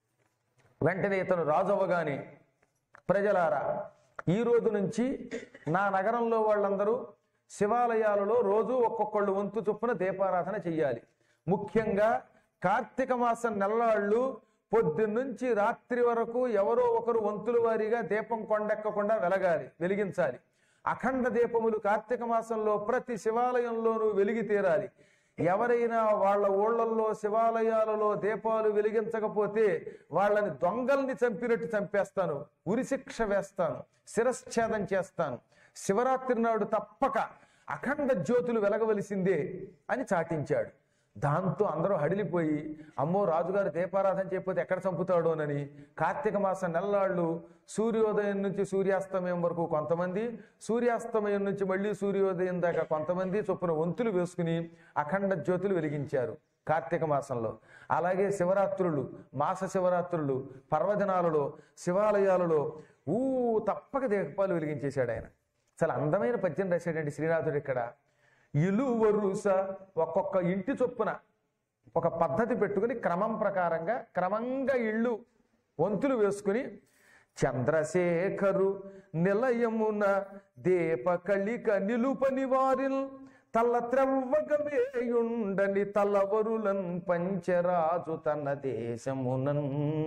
వెంటనే ఇతను రాజు అవ్వగానే ప్రజలారా ఈ రోజు నుంచి నా నగరంలో వాళ్ళందరూ శివాలయాలలో రోజు ఒక్కొక్కళ్ళు వంతు చొప్పున దీపారాధన చెయ్యాలి ముఖ్యంగా కార్తీక మాసం నెలలాళ్ళు పొద్దున్నుంచి రాత్రి వరకు ఎవరో ఒకరు వంతుల వారీగా దీపం కొండెక్కకుండా వెలగాలి వెలిగించాలి అఖండ దీపములు కార్తీక మాసంలో ప్రతి శివాలయంలోనూ వెలిగి తీరాలి ఎవరైనా వాళ్ళ ఊళ్ళల్లో శివాలయాలలో దీపాలు వెలిగించకపోతే వాళ్ళని దొంగల్ని చంపినట్టు చంపేస్తాను ఉరిశిక్ష వేస్తాను శిరశ్ఛేదం చేస్తాను శివరాత్రి నాడు తప్పక అఖండ జ్యోతులు వెలగవలసిందే అని చాటించాడు దాంతో అందరూ హడిలిపోయి అమ్మో రాజుగారు దీపారాధన చేయకపోతే ఎక్కడ చంపుతాడోనని కార్తీక మాసం నెలలాళ్ళు సూర్యోదయం నుంచి సూర్యాస్తమయం వరకు కొంతమంది సూర్యాస్తమయం నుంచి మళ్ళీ సూర్యోదయం దాకా కొంతమంది చొప్పున వంతులు వేసుకుని అఖండ జ్యోతులు వెలిగించారు కార్తీక మాసంలో అలాగే శివరాత్రులు మాస శివరాత్రులు పర్వదినాలలో శివాలయాలలో ఊ తప్పక దీపాలు వెలిగించేశాడు ఆయన చాలా అందమైన పద్యం రాశాడండి శ్రీనాథుడు ఇక్కడ ఇలు వరుస ఒక్కొక్క ఇంటి చొప్పున ఒక పద్ధతి పెట్టుకుని క్రమం ప్రకారంగా క్రమంగా ఇళ్ళు వంతులు వేసుకుని చంద్రశేఖరు నిలయమున దీపకళిక నిలుపని వారిల్ తల్ల త్రవ్వగమేయుండని తలవరులన్ పంచరాజు తన దేశమునన్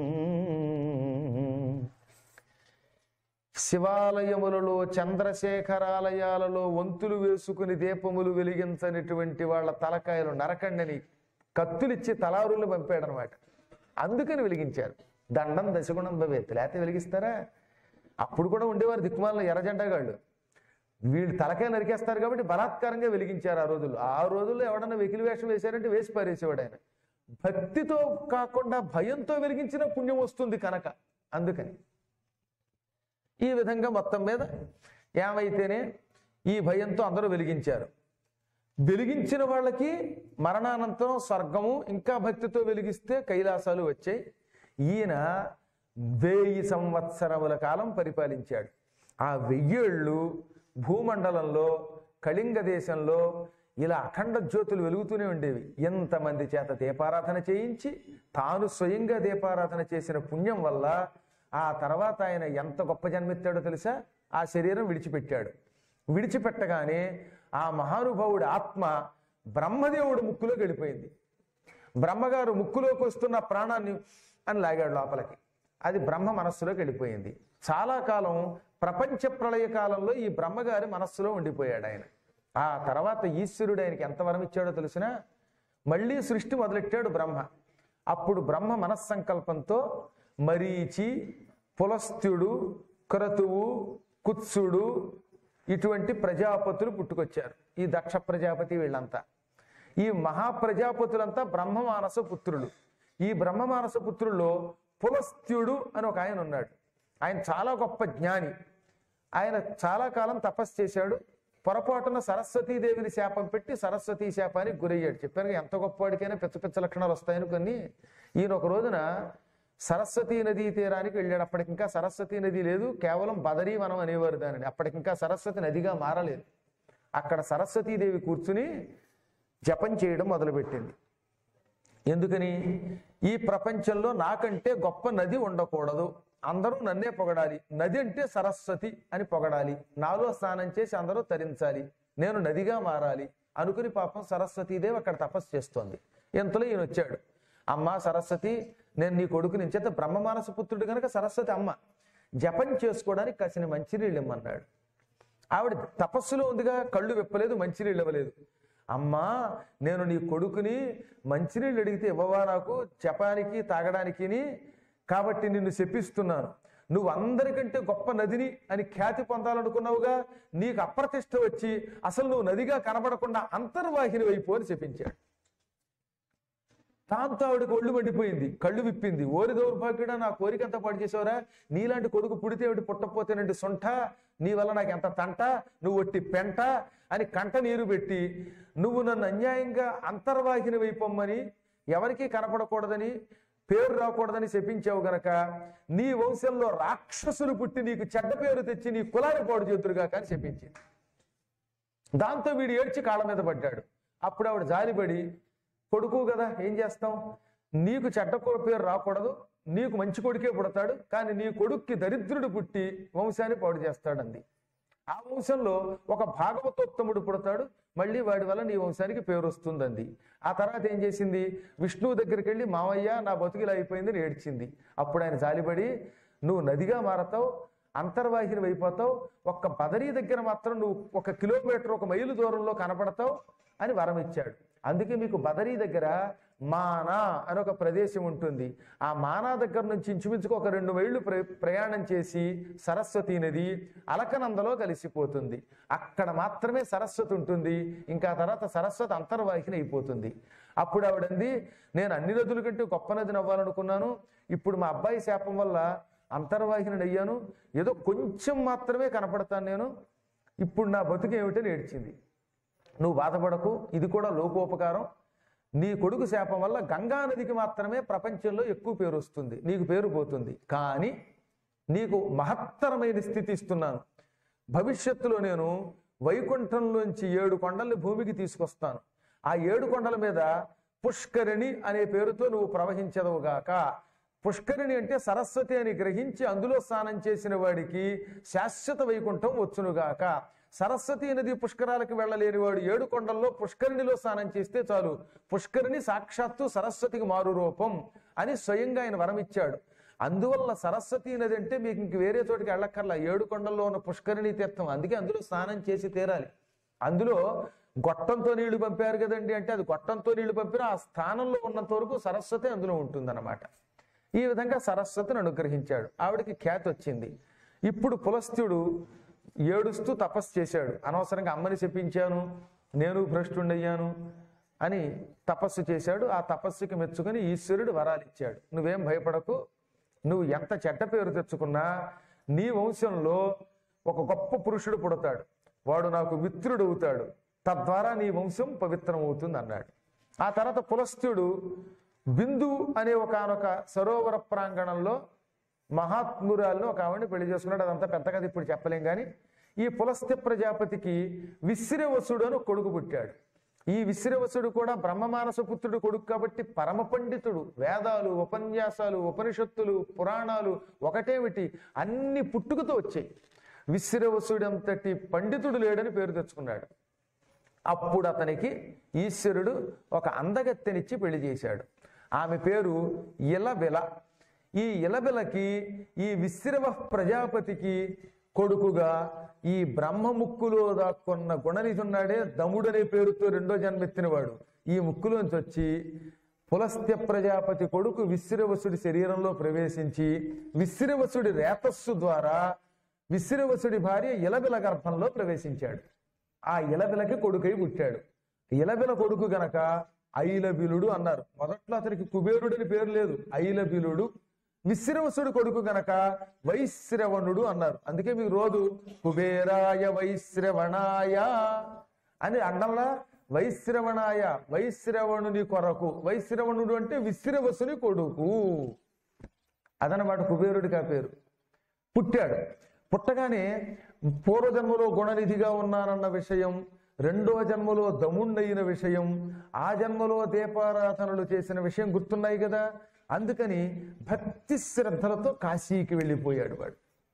శివాలయములలో చంద్రశేఖరాలయాలలో వంతులు వేసుకుని దీపములు వెలిగించనిటువంటి వాళ్ళ తలకాయలు నరకండని కత్తులిచ్చి తలారులు పంపాడనమాట అందుకని వెలిగించారు దండం దశగుణం భవేత్ లేకపోతే వెలిగిస్తారా అప్పుడు కూడా ఉండేవారు దిక్కుమాల ఎర్రజెండగాళ్ళు వీళ్ళు తలకాయ నరికేస్తారు కాబట్టి బలాత్కారంగా వెలిగించారు ఆ రోజుల్లో ఆ రోజుల్లో ఎవడన్నా వెకిలి వేషం వేశారంటే వేసి పారేసేవాడు ఆయన భక్తితో కాకుండా భయంతో వెలిగించిన పుణ్యం వస్తుంది కనుక అందుకని ఈ విధంగా మొత్తం మీద ఏమైతేనే ఈ భయంతో అందరూ వెలిగించారు వెలిగించిన వాళ్ళకి మరణానంతరం స్వర్గము ఇంకా భక్తితో వెలిగిస్తే కైలాసాలు వచ్చాయి ఈయన వెయ్యి సంవత్సరముల కాలం పరిపాలించాడు ఆ వెయ్యేళ్ళు భూమండలంలో కళింగ దేశంలో ఇలా అఖండ జ్యోతులు వెలుగుతూనే ఉండేవి ఎంతమంది చేత దీపారాధన చేయించి తాను స్వయంగా దీపారాధన చేసిన పుణ్యం వల్ల ఆ తర్వాత ఆయన ఎంత గొప్ప జన్మెత్తాడో తెలుసా ఆ శరీరం విడిచిపెట్టాడు విడిచిపెట్టగానే ఆ మహానుభావుడి ఆత్మ బ్రహ్మదేవుడు ముక్కులోకి వెళ్ళిపోయింది బ్రహ్మగారు ముక్కులోకి వస్తున్న ప్రాణాన్ని అని లాగాడు లోపలికి అది బ్రహ్మ మనస్సులోకి వెళ్ళిపోయింది చాలా కాలం ప్రపంచ ప్రళయ కాలంలో ఈ బ్రహ్మగారి మనస్సులో ఉండిపోయాడు ఆయన ఆ తర్వాత ఈశ్వరుడు ఆయనకి ఎంత వరం ఇచ్చాడో తెలిసిన మళ్ళీ సృష్టి మొదలెట్టాడు బ్రహ్మ అప్పుడు బ్రహ్మ మనస్సంకల్పంతో మరీచి పులస్త్యుడు క్రతువు కుత్సుడు ఇటువంటి ప్రజాపతులు పుట్టుకొచ్చారు ఈ దక్ష ప్రజాపతి వీళ్ళంతా ఈ మహాప్రజాపతులంతా బ్రహ్మమానస పుత్రులు ఈ బ్రహ్మమానస పుత్రుల్లో పులస్త్యుడు అని ఒక ఆయన ఉన్నాడు ఆయన చాలా గొప్ప జ్ఞాని ఆయన చాలా కాలం తపస్సు చేశాడు పొరపాటున సరస్వతీదేవిని శాపం పెట్టి సరస్వతీ శాపానికి గురయ్యాడు చెప్పాను కదా, ఎంత గొప్పవాడికైనా పిచ్చ పిచ్చ లక్షణాలు వస్తాయని కొన్ని ఈయన ఒక రోజున సరస్వతీ నదీ తీరానికి వెళ్ళాడు అప్పటికి ఇంకా సరస్వతీ నది లేదు కేవలం బదరీ వనం అనేవారు దానిని అప్పటికి ఇంకా సరస్వతి నదిగా మారలేదు అక్కడ సరస్వతీదేవి కూర్చుని జపం చేయడం మొదలుపెట్టింది ఎందుకని ఈ ప్రపంచంలో నాకంటే గొప్ప నది ఉండకూడదు అందరూ నన్నే పొగడాలి నది అంటే సరస్వతి అని పొగడాలి నాలో స్నానం చేసి అందరూ తరించాలి నేను నదిగా మారాలి అనుకుని పాపం సరస్వతీదేవి అక్కడ తపస్సు చేస్తోంది ఎంతలో ఈయన వచ్చాడు అమ్మ సరస్వతి నేను నీ కొడుకు నుంచి అయితే బ్రహ్మమానస పుత్రుడు కనుక సరస్వతి అమ్మ జపం చేసుకోవడానికి కాసిన మంచినీళ్ళు ఇమ్మన్నాడు ఆవిడ తపస్సులో ఉందిగా కళ్ళు విప్పలేదు మంచినీళ్ళు ఇవ్వలేదు అమ్మా నేను నీ కొడుకుని మంచినీళ్ళు అడిగితే ఇవ్వవా నాకు జపానికి తాగడానికిని కాబట్టి నిన్ను శపిస్తున్నాను నువ్వు అందరికంటే గొప్ప నదిని అని ఖ్యాతి పొందాలనుకున్నావుగా నీకు అప్రతిష్ట వచ్చి అసలు నువ్వు నదిగా కనబడకుండా అంతర్వాహిని వైపు అని చెప్పించాడు దాంతో ఆవిడకి ఒళ్ళు మండిపోయింది కళ్ళు విప్పింది ఓరి దౌర్భాగ్యుడా నా కోరిక అంతా పాడు చేసావురా నీలాంటి కొడుకు పుడితే ఏమిటి పుట్టపోతేనండి సొంట నీ వల్ల నాకు ఎంత తంట నువ్వు ఒట్టి పెంట అని కంట నీరు పెట్టి నువ్వు నన్ను అన్యాయంగా అంతర్వాహిని వైపొమ్మని ఎవరికీ కనపడకూడదని పేరు రాకూడదని శపించావు గనక నీ వంశంలో రాక్షసులు పుట్టి నీకు చెడ్డ పేరు తెచ్చి నీ కులాన్ని పాడు చేతురుగా కానీ శపించింది దాంతో వీడు ఏడ్చి కాళ్ళ మీద పడ్డాడు అప్పుడు ఆవిడ జాలిపడి కొడుకు కదా ఏం చేస్తాం నీకు చెడ్డ కొ- పేరు రాకూడదు నీకు మంచి కొడుకే పుడతాడు కానీ నీ కొడుక్కి దరిద్రుడు పుట్టి వంశాన్ని పాడు చేస్తాడంది ఆ వంశంలో ఒక భాగవతోత్తముడు పుడతాడు మళ్ళీ వాడి వల్ల నీ వంశానికి పేరు వస్తుందంది ఆ తర్వాత ఏం చేసింది విష్ణువు దగ్గరికి వెళ్ళి మావయ్య నా బతుకిలా అయిపోయిందని ఏడ్చింది అప్పుడు ఆయన జాలిపడి నువ్వు నదిగా మారతావు అంతర్వాహిని అయిపోతావు ఒక్క బదరీ దగ్గర మాత్రం నువ్వు ఒక కిలోమీటర్ ఒక మైలు దూరంలో కనపడతావు అని వరం ఇచ్చాడు అందుకే మీకు బదరీ దగ్గర మానా అని ఒక ప్రదేశం ఉంటుంది ఆ మానా దగ్గర నుంచి ఇంచుమించుకు ఒక రెండు మైళ్ళు ప్ర ప్రయాణం చేసి సరస్వతి నది అలకనందలో కలిసిపోతుంది అక్కడ మాత్రమే సరస్వతి ఉంటుంది ఇంకా తర్వాత సరస్వతి అంతర్వాహిని అయిపోతుంది అప్పుడు ఆవిడంది నేను అన్ని నదుల కంటే గొప్ప నదిని అవ్వాలనుకున్నాను ఇప్పుడు మా అబ్బాయి శాపం వల్ల అంతర్వాహిని అయ్యాను ఏదో కొంచెం మాత్రమే కనపడతాను నేను ఇప్పుడు నా బతుకు ఏమిటని ఏడ్చింది నువ్వు బాధపడకు ఇది కూడా లోకోపకారం నీ కొడుకు శాపం వల్ల గంగా నదికి మాత్రమే ప్రపంచంలో ఎక్కువ పేరు వస్తుంది నీకు పేరు పోతుంది కానీ నీకు మహత్తరమైన స్థితి ఇస్తున్నాను భవిష్యత్తులో నేను వైకుంఠంలోంచి ఏడు కొండల్ని భూమికి తీసుకొస్తాను ఆ ఏడు కొండల మీద పుష్కరిణి అనే పేరుతో నువ్వు ప్రవహించదవుగాక పుష్కరిణి అంటే సరస్వతి అని గ్రహించి అందులో స్నానం చేసిన వాడికి శాశ్వత వైకుంఠం వచ్చునుగాక సరస్వతి నది పుష్కరాలకు వెళ్ళలేని వాడు ఏడు కొండల్లో పుష్కరిణిలో స్నానం చేస్తే చాలు పుష్కరిణి సాక్షాత్తు సరస్వతికి మారు రూపం అని స్వయంగా ఆయన వరం ఇచ్చాడు అందువల్ల సరస్వతి నది అంటే మీకు ఇంక వేరే చోటికి వెళ్ళక్కర్లా ఏడు కొండల్లో ఉన్న పుష్కరిణి తీర్థం అందుకే అందులో స్నానం చేసి తీరాలి అందులో గొట్టంతో నీళ్లు పంపారు కదండి అంటే అది గొట్టంతో నీళ్లు పంపిన ఆ స్థానంలో ఉన్నంత వరకు సరస్వతి అందులో ఉంటుందన్నమాట ఈ విధంగా సరస్వతిని అనుగ్రహించాడు ఆవిడకి ఖ్యాతి వచ్చింది ఇప్పుడు పులస్త్యుడు ఏడుస్తూ తపస్సు చేశాడు అనవసరంగా అమ్మని చెప్పించాను నేను భ్రష్టుండయ్యాను అని తపస్సు చేశాడు ఆ తపస్సుకి మెచ్చుకొని ఈశ్వరుడు వరాలు ఇచ్చాడు నువ్వేం భయపడకు నువ్వు ఎంత చెడ్డ పేరు తెచ్చుకున్నా నీ వంశంలో ఒక గొప్ప పురుషుడు పుడతాడు వాడు నాకు మిత్రుడు అవుతాడు తద్వారా నీ వంశం పవిత్రం అవుతుంది అన్నాడు ఆ తర్వాత పులస్త్యుడు బిందు అనే ఒకనొక సరోవర ప్రాంగణంలో మహాత్మురాలను ఒక ఆవిడని పెళ్లి చేసుకున్నాడు అదంతా పెద్ద కథ ఇప్పుడు చెప్పలేం కానీ ఈ పులస్త్య ప్రజాపతికి విశ్రవసుడు అని ఒక కొడుకు పుట్టాడు ఈ విశ్రవసుడు కూడా బ్రహ్మమానస పుత్రుడు కొడుకు కాబట్టి పరమ పండితుడు వేదాలు ఉపన్యాసాలు ఉపనిషత్తులు పురాణాలు ఒకటేమిటి అన్ని పుట్టుకతో వచ్చాయి విశ్రవసుడంతటి పండితుడు లేడని పేరు తెచ్చుకున్నాడు అప్పుడు అతనికి ఈశ్వరుడు ఒక అందగత్తెనిచ్చి పెళ్లి చేశాడు ఆమె పేరు ఇలబెల ఈ ఇలబెలకి ఈ విశ్రవ ప్రజాపతికి కొడుకుగా ఈ బ్రహ్మ ముక్కులో దాక్కున్న గుణనిధి ఉన్నాడే దముడనే పేరుతో రెండో జన్మెత్తినవాడు ఈ ముక్కులోంచి వచ్చి పులస్త్య ప్రజాపతి కొడుకు విశ్రవసుడి శరీరంలో ప్రవేశించి విశ్రవసుడి రేతస్సు ద్వారా విశ్రవసుడి భార్య ఇలబెల గర్భంలో ప్రవేశించాడు ఆ ఇలబిలకి కొడుకై పుట్టాడు ఇలబిల కొడుకు గనక ఐలబిలుడు అన్నారు మొదట్లో అతనికి కుబేరుడని పేరు లేదు ఐలబిలుడు విశ్రవసుడు కొడుకు గనక వైశ్రవణుడు అన్నారు అందుకే మీకు రోజు కుబేరాయ వైశ్రవణాయ అని అండంలా వైశ్రవణాయ వైశ్రవణుని కొరకు వైశ్రవణుడు అంటే విశ్రవసుని కొడుకు అదనమాట కుబేరుడికి ఆ పేరు పుట్టాడు పుట్టగానే పూర్వజన్మలో గుణనిధిగా ఉన్నానన్న విషయం రెండో జన్మలో దముండైన విషయం ఆ జన్మలో దీపారాధనలు చేసిన విషయం గుర్తున్నాయి కదా అందుకని భక్తి శ్రద్ధలతో కాశీకి వెళ్ళిపోయాడు వాడు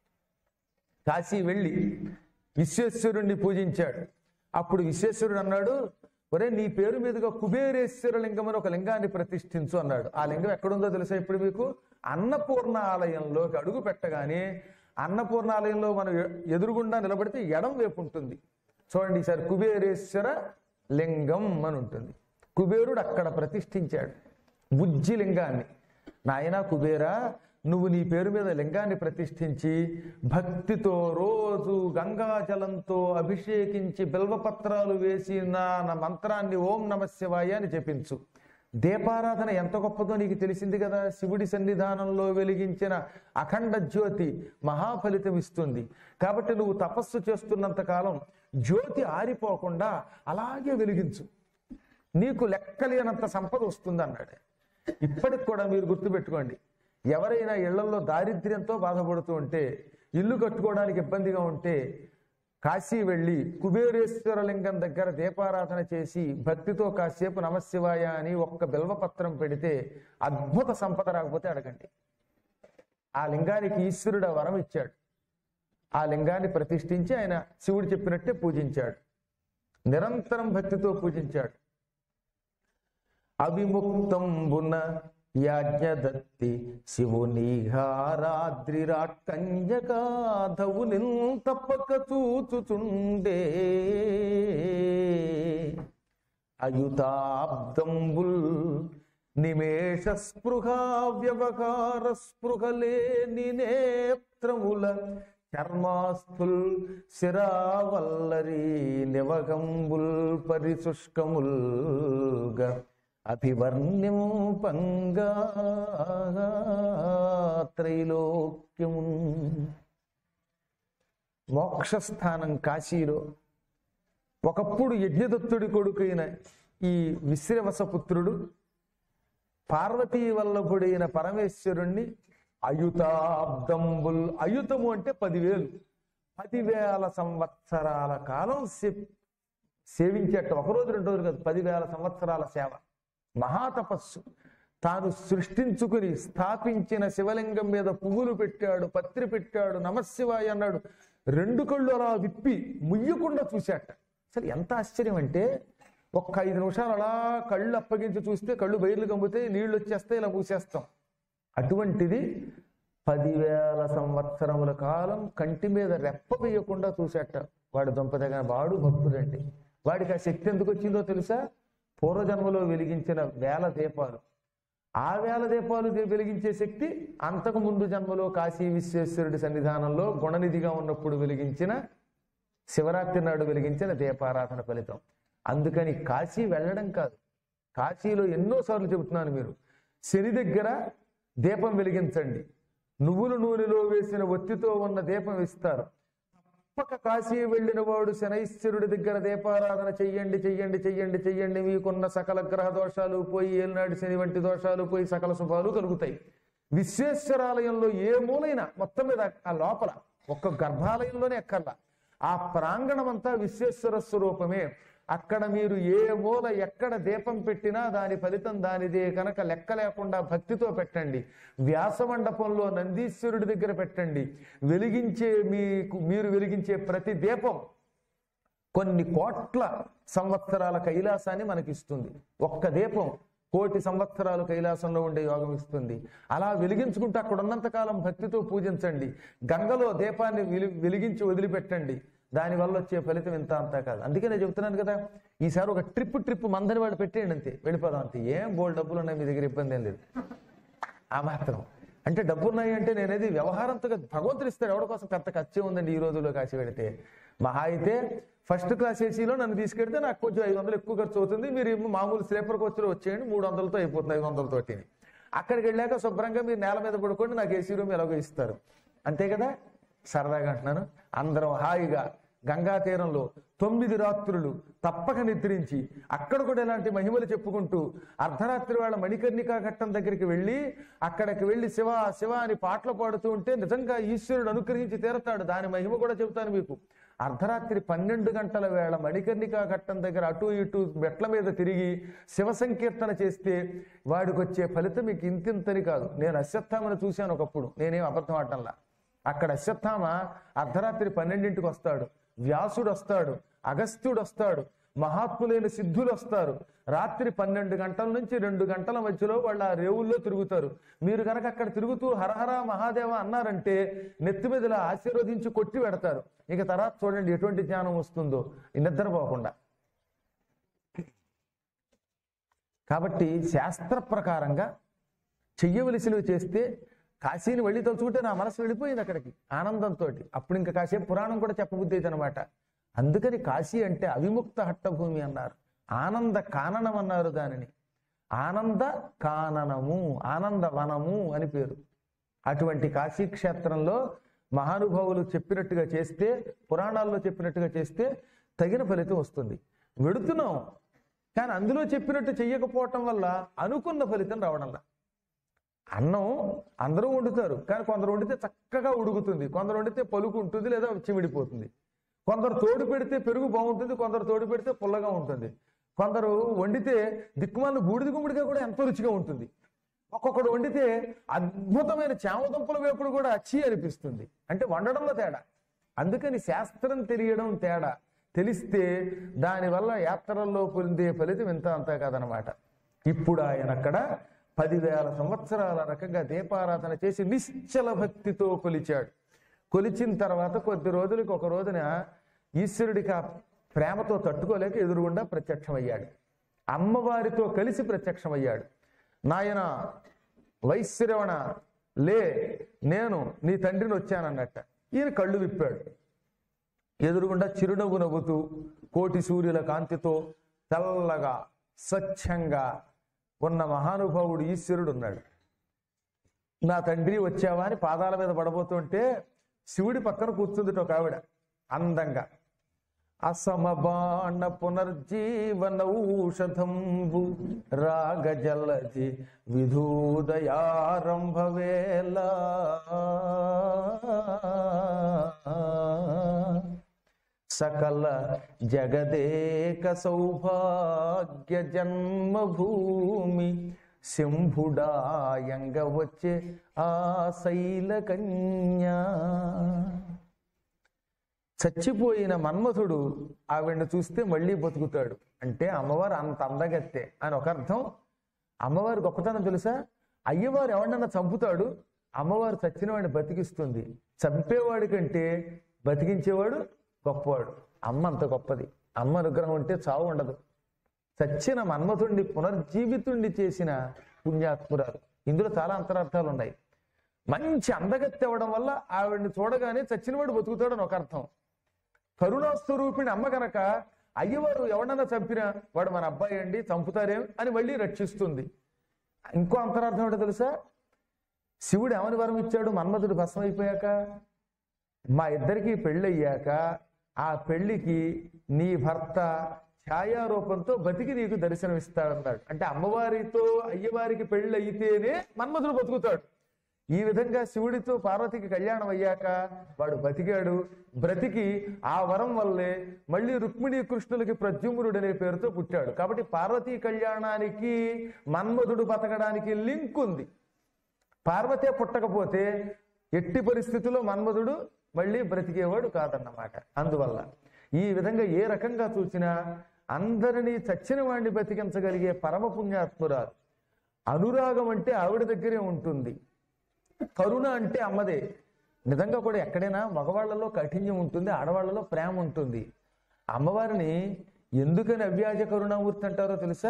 కాశీ వెళ్ళి విశ్వేశ్వరుణ్ణి పూజించాడు అప్పుడు విశ్వేశ్వరుడు అన్నాడు ఒరే నీ పేరు మీదుగా కుబేరేశ్వర లింగం అని ఒక లింగాన్ని ప్రతిష్ఠించు అన్నాడు ఆ లింగం ఎక్కడుందో తెలుసా ఇప్పుడు మీకు అన్నపూర్ణ ఆలయంలోకి అడుగు పెట్టగానే అన్నపూర్ణ ఆలయంలో మనం ఎ- ఎదురుగుండా నిలబడితే ఎడం వైపు ఉంటుంది చూడండి ఈసారి కుబేరేశ్వర లింగం అని ఉంటుంది కుబేరుడు అక్కడ ప్రతిష్ఠించాడు బుజ్జి లింగాన్ని నాయనా కుబేరా నువ్వు నీ పేరు మీద లింగాన్ని ప్రతిష్ఠించి భక్తితో రోజు గంగాజలంతో అభిషేకించి బిల్వపత్రాలు వేసి నా నా మంత్రాన్ని ఓం నమ శివాయ అని జపించు దీపారాధన ఎంత గొప్పదో నీకు తెలిసింది కదా శివుడి సన్నిధానంలో వెలిగించిన అఖండ జ్యోతి మహాఫలితం ఇస్తుంది కాబట్టి నువ్వు తపస్సు చేస్తున్నంత కాలం జ్యోతి ఆరిపోకుండా అలాగే వెలిగించు నీకు లెక్కలేనంత సంపద వస్తుంది అన్నాడు ఇప్పటికి కూడా మీరు గుర్తుపెట్టుకోండి ఎవరైనా ఇళ్లలో దారిద్ర్యంతో బాధపడుతూ ఉంటే ఇల్లు కట్టుకోవడానికి ఇబ్బందిగా ఉంటే కాశీ వెళ్ళి కుబేరేశ్వర లింగం దగ్గర దీపారాధన చేసి భక్తితో కాసేపు నమశివాయ అని ఒక్క బిల్వపత్రం పెడితే అద్భుత సంపద రాకపోతే అడగండి ఆ లింగానికి ఈశ్వరుడు ఆ వరం ఇచ్చాడు ఆ లింగాన్ని ప్రతిష్ఠించి ఆయన శివుడు చెప్పినట్టే పూజించాడు నిరంతరం భక్తితో పూజించాడు అవిముక్తంబున యాజ్ఞదత్తి శివునిహారాద్రిరాట్కంజకాధవు తప్పక చూచుచుండే అయుతాబ్దంబుల్ నిమేష స్పృహ వ్యవహార స్పృహలేని నేత్రముల చర్మాస్థుల్ శిరావల్లరి నివగంబుల్ పరిశుష్కముల్గా అభివర్ణ్యం పంగా త్రైలోక్యము మోక్షస్థానం కాశీలో ఒకప్పుడు యజ్ఞదత్తుడి కొడుకైన ఈ విశ్రవసపుత్రుడు పార్వతీ వల్లభుడైన పరమేశ్వరుణ్ణి అయుతాబ్దంబుల్ అయుతము అంటే పదివేలు పదివేల సంవత్సరాల కాలం సే- సేవించేట ఒకరోజు రెండు రోజులు కాదు పదివేల సంవత్సరాల సేవ మహాతపస్సు తాను సృష్టించుకుని స్థాపించిన శివలింగం మీద పువ్వులు పెట్టాడు పత్రి పెట్టాడు నమశివాయ అన్నాడు రెండు కళ్ళు అలా విప్పి ముయ్యకుండా చూశాట అసలు ఎంత ఆశ్చర్యం అంటే ఒక్క ఐదు నిమిషాలు అలా కళ్ళు అప్పగించి చూస్తే కళ్ళు బయర్లు కమ్మితే నీళ్లు వచ్చేస్తాయి ఇలా మూసేస్తాం అటువంటిది పదివేల సంవత్సరముల కాలం కంటి మీద రెప్ప వేయకుండా చూసేట వాడు దొంపదగిన వాడు భక్తుడండి వాడికి ఆ శక్తి ఎందుకు వచ్చిందో తెలుసా పూర్వజన్మలో వెలిగించిన వేల దీపాలు ఆ వేల దీపాలు దే- వెలిగించే శక్తి అంతకు ముందు జన్మలో కాశీ విశ్వేశ్వరుడి సన్నిధానంలో గుణనిధిగా ఉన్నప్పుడు వెలిగించిన శివరాత్రి నాడు వెలిగించిన దీపారాధన ఫలితం అందుకని కాశీ వెళ్ళడం కాదు కాశీలో ఎన్నోసార్లు చెబుతున్నాను మీరు శని దగ్గర దీపం వెలిగించండి నువ్వుల నూనెలో వేసిన ఒత్తితో ఉన్న దీపం ఇస్తారు తప్పక కాశీ వెళ్ళిన వాడు శనైశ్వరుడి దగ్గర దీపారాధన చెయ్యండి చెయ్యండి చెయ్యండి చెయ్యండి మీకున్న సకల గ్రహ దోషాలు పోయి ఏలినాడు శని వంటి దోషాలు పోయి సకల శుభాలు కలుగుతాయి విశ్వేశ్వరాలయంలో ఏ మూలైనా మొత్తం మీద ఆ లోపల ఒక్క గర్భాలయంలోనే ఎక్కర్లా ఆ ప్రాంగణం అంతా విశ్వేశ్వర స్వరూపమే అక్కడ మీరు ఏ మూల ఎక్కడ దీపం పెట్టినా దాని ఫలితం దానిదే కనుక లెక్క లేకుండా భక్తితో పెట్టండి వ్యాస మండపంలో నందీశ్వరుడి దగ్గర పెట్టండి వెలిగించే మీకు మీరు వెలిగించే ప్రతి దీపం కొన్ని కోట్ల సంవత్సరాల కైలాసాన్ని మనకిస్తుంది ఒక్క దీపం కోటి సంవత్సరాలు కైలాసంలో ఉండే యోగం ఇస్తుంది అలా వెలిగించుకుంటూ అక్కడ ఉన్నంతకాలం భక్తితో పూజించండి గంగలో దీపాన్ని వెలి- వెలిగించి వదిలిపెట్టండి దానివల్ల వచ్చే ఫలితం ఇంత అంతా కాదు అందుకే నేను చెప్తున్నాను కదా ఈసారి ఒక ట్రిప్ ట్రిప్ మందని వాడు పెట్టేయండి అంతే వెళ్ళిపోదాం అంతే ఏం బోల్డ్ డబ్బులు ఉన్నాయి మీ దగ్గర ఇబ్బంది ఏం లేదు ఆ మాత్రం అంటే డబ్బు ఉన్నాయి అంటే నేనేది వ్యవహారంతో కాదు. భగవంతుడు ఇస్తాడు ఎవరి కోసం పెద్ద ఖర్చే ఉందండి ఈ రోజుల్లో కాశీ పెడితే మహా అయితే ఫస్ట్ క్లాస్ ఏసీలో నన్ను తీసుకెడితే నాకు కొంచెం ఐదు వందలు ఎక్కువ ఖర్చు అవుతుంది మీరు ఏమో మామూలు స్లీపర్ కోచ్లో వచ్చేయండి మూడు వందలతో అయిపోతుంది ఐదు వందలతోటి అక్కడికి వెళ్ళాక శుభ్రంగా మీరు నేల మీద పడుకోండి నాకు ఏసీ రూమ్ ఎలాగో ఇస్తారు అంతే కదా సరదాగా అంటున్నాను అందరం హాయిగా గంగా తీరంలో తొమ్మిది రాత్రులు తప్పక నిద్రించి అక్కడ కూడా ఇలాంటి మహిమలు చెప్పుకుంటూ అర్ధరాత్రి వాళ్ళ మణికర్ణికా ఘట్టం దగ్గరికి వెళ్ళి అక్కడికి వెళ్ళి శివ శివ అని పాటలు పాడుతూ ఉంటే నిజంగా ఈశ్వరుడు అనుగ్రహించి తీరతాడు దాని మహిమ కూడా చెబుతాను మీకు అర్ధరాత్రి పన్నెండు గంటల వేళ మణికర్ణికా ఘట్టం దగ్గర అటు ఇటు మెట్ల మీద తిరిగి శివ సంకీర్తన చేస్తే వాడికి వచ్చే ఫలితం మీకు ఇంతింతని కాదు నేను అశ్వత్థామను చూశాను ఒకప్పుడు నేనేం అబద్ధం ఆడటంలా అక్కడ అశ్వత్థామ అర్ధరాత్రి పన్నెండింటికి వస్తాడు వ్యాసుడు వస్తాడు అగస్త్యుడు వస్తాడు మహాత్ములైన సిద్ధులు వస్తారు రాత్రి పన్నెండు గంటల నుంచి రెండు గంటల మధ్యలో వాళ్ళు ఆ రేవుల్లో తిరుగుతారు మీరు కనుక అక్కడ తిరుగుతూ హరహర మహాదేవ అన్నారంటే నెత్తి మీద ఇలా ఆశీర్వదించి కొట్టి పెడతారు ఇక తర్వాత చూడండి ఎటువంటి జ్ఞానం వస్తుందో ఈ నిద్రపోకుండా కాబట్టి శాస్త్ర ప్రకారంగా చెయ్యవలసినవి చేస్తే కాశీని వెళ్ళి తలుచుకుంటే నా మనసు వెళ్ళిపోయింది అక్కడికి ఆనందంతో అప్పుడు ఇంకా కాసేపు పురాణం కూడా చెప్పబుద్ధి అనమాట అందుకని కాశీ అంటే అవిముక్త హట్టభూమి అన్నారు ఆనంద కాననం అన్నారు దానిని ఆనంద కాననము ఆనంద వనము అని పేరు అటువంటి కాశీ క్షేత్రంలో మహానుభావులు చెప్పినట్టుగా చేస్తే పురాణాల్లో చెప్పినట్టుగా చేస్తే తగిన ఫలితం వస్తుంది వెడుతున్నాం కానీ అందులో చెప్పినట్టు చెయ్యకపోవటం వల్ల అనుకున్న ఫలితం రావడంలా అన్నం అందరూ వండుతారు కానీ కొందరు వండితే చక్కగా ఉడుకుతుంది కొందరు వండితే పలుకు ఉంటుంది లేదా చిమిడిపోతుంది కొందరు తోడు పెడితే పెరుగు బాగుంటుంది కొందరు తోడు పెడితే పుల్లగా ఉంటుంది కొందరు వండితే దిక్కుమాలను బూడిద గుమ్మడిగా కూడా ఎంతో రుచిగా ఉంటుంది ఒక్కొక్కడు వండితే అద్భుతమైన చామదుంపల వేపుడు కూడా అచ్చి అనిపిస్తుంది అంటే వండడంలో తేడా అందుకని శాస్త్రం తెలియడం తేడా తెలిస్తే దానివల్ల యాత్రల్లో పొందే ఫలితం ఇంత అంతా కాదనమాట ఇప్పుడు ఆయన అక్కడ పదివేల సంవత్సరాల రకంగా దీపారాధన చేసి నిశ్చల భక్తితో కొలిచాడు కొలిచిన తర్వాత కొద్ది రోజులకి ఒక రోజున ఈశ్వరుడికి ఆ ప్రేమతో తట్టుకోలేక ఎదురుగుండా ప్రత్యక్షమయ్యాడు అమ్మవారితో కలిసి ప్రత్యక్షమయ్యాడు నాయన వైశ్రవణ లే నేను నీ తండ్రిని వచ్చానన్నట్ట ఈయన కళ్ళు విప్పాడు ఎదురుగుండా చిరునవ్వు నవ్వుతూ కోటి సూర్యుల కాంతితో తెల్లగా స్వచ్ఛంగా ఉన్న మహానుభావుడు ఈశ్వరుడు ఉన్నాడు నా తండ్రి వచ్చావా అని పాదాల మీద పడబోతుంటే శివుడి పక్కన కూర్చుందిట ఒక ఆవిడ అందంగా అసమబాణ పునర్జీవన ఔషధంబు రాగజలధి విధూదయారంభవేళ సకల జగదేక సౌభాగ్య జన్మభూమి శంభుడాయంగ వచ్చే ఆ శైల కన్యా చచ్చిపోయిన మన్మథుడు ఆవిడ్ని చూస్తే మళ్ళీ బతుకుతాడు అంటే అమ్మవారు అంత అందగత్తే అని ఒక అర్థం అమ్మవారి గొప్పతనం తెలుసా అయ్యవారు ఎవడన్నా చంపుతాడు అమ్మవారు చచ్చిన వాడిని బతికిస్తుంది చంపేవాడి కంటే బతికించేవాడు గొప్పవాడు అమ్మ అంత గొప్పది అమ్మ అనుగ్రహం ఉంటే చావు ఉండదు చచ్చిన మన్మథుడిని పునర్జీవితుణ్ణి చేసిన పుణ్యాత్మురాలు ఇందులో చాలా అంతరార్థాలు ఉన్నాయి మంచి అందగత్తి అవ్వడం వల్ల ఆవిడ్ని చూడగానే చచ్చినవాడు బతుకుతాడని ఒక అర్థం కరుణాస్వరూపిణి అమ్మ కనుక అయ్యవారు ఎవడన్నా చంపినా వాడు మన అబ్బాయి అండి చంపుతారేం అని మళ్ళీ రక్షిస్తుంది ఇంకో అంతరార్థం ఏంటో తెలుసా శివుడు ఏమని వరం ఇచ్చాడు మన్మధుడు భస్మం అయిపోయాక మా ఇద్దరికి పెళ్ళయ్యాక ఆ పెళ్లికి నీ భర్త ఛాయారూపంతో బతికి నీకు దర్శనమిస్తాడన్నాడు అంటే అమ్మవారితో అయ్యవారికి పెళ్లి అయితేనే మన్మధుడు బతుకుతాడు ఈ విధంగా శివుడితో పార్వతికి కళ్యాణం అయ్యాక వాడు బతికాడు బ్రతికి ఆ వరం వల్లే మళ్ళీ రుక్మిణీ కృష్ణులకి ప్రద్యుమ్నుడు అనే పేరుతో పుట్టాడు కాబట్టి పార్వతీ కళ్యాణానికి మన్మధుడు బతకడానికి లింక్ ఉంది పార్వతే పుట్టకపోతే ఎట్టి పరిస్థితుల్లో మన్మధుడు మళ్ళీ బ్రతికేవాడు కాదన్నమాట అందువల్ల ఈ విధంగా ఏ రకంగా చూసినా అందరినీ చచ్చిన వాడిని బతికించగలిగే పరమ పుణ్యాత్మురాలు అనురాగం అంటే ఆవిడ దగ్గరే ఉంటుంది కరుణ అంటే అమ్మదే నిజంగా కూడా ఎక్కడైనా మగవాళ్లలో కఠిన్యం ఉంటుంది ఆడవాళ్లలో ప్రేమ ఉంటుంది అమ్మవారిని ఎందుకని అవ్యాజ కరుణామూర్తి అంటారో తెలుసా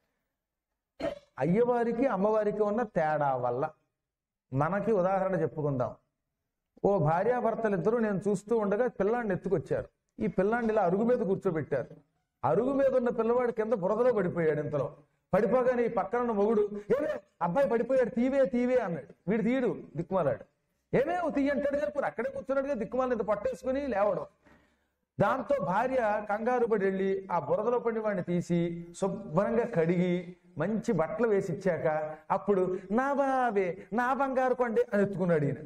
అయ్యవారికి అమ్మవారికి ఉన్న తేడా వల్ల మనకి ఉదాహరణ చెప్పుకుందాం ఓ భార్యాభర్తలు ఇద్దరు నేను చూస్తూ ఉండగా పిల్లాడిని ఎత్తుకొచ్చారు ఈ పిల్లాడిని ఇలా అరుగు మీద కూర్చోబెట్టారు అరుగు మీద ఉన్న పిల్లవాడు కింద బురదలో పడిపోయాడు ఇంతలో పడిపోగానే ఈ పక్కన ఉన్న మొగుడు ఏమే అబ్బాయి పడిపోయాడు తీవే తీవే అన్నాడు వీడు తీయడు దిక్కుమాలాడు ఏమే తీయంటాడు కానీ పోనీ అక్కడే కూర్చున్నాడుగా దిక్కుమాలని ఇంత పట్టేసుకుని లేవడం దాంతో భార్య కంగారు పడి వెళ్ళి ఆ బురదలో పడిన వాడిని తీసి శుభ్రంగా కడిగి మంచి బట్టలు వేసి ఇచ్చాక అప్పుడు నా బావే నా బంగారు కొండే అని ఎత్తుకున్నాడు ఈయన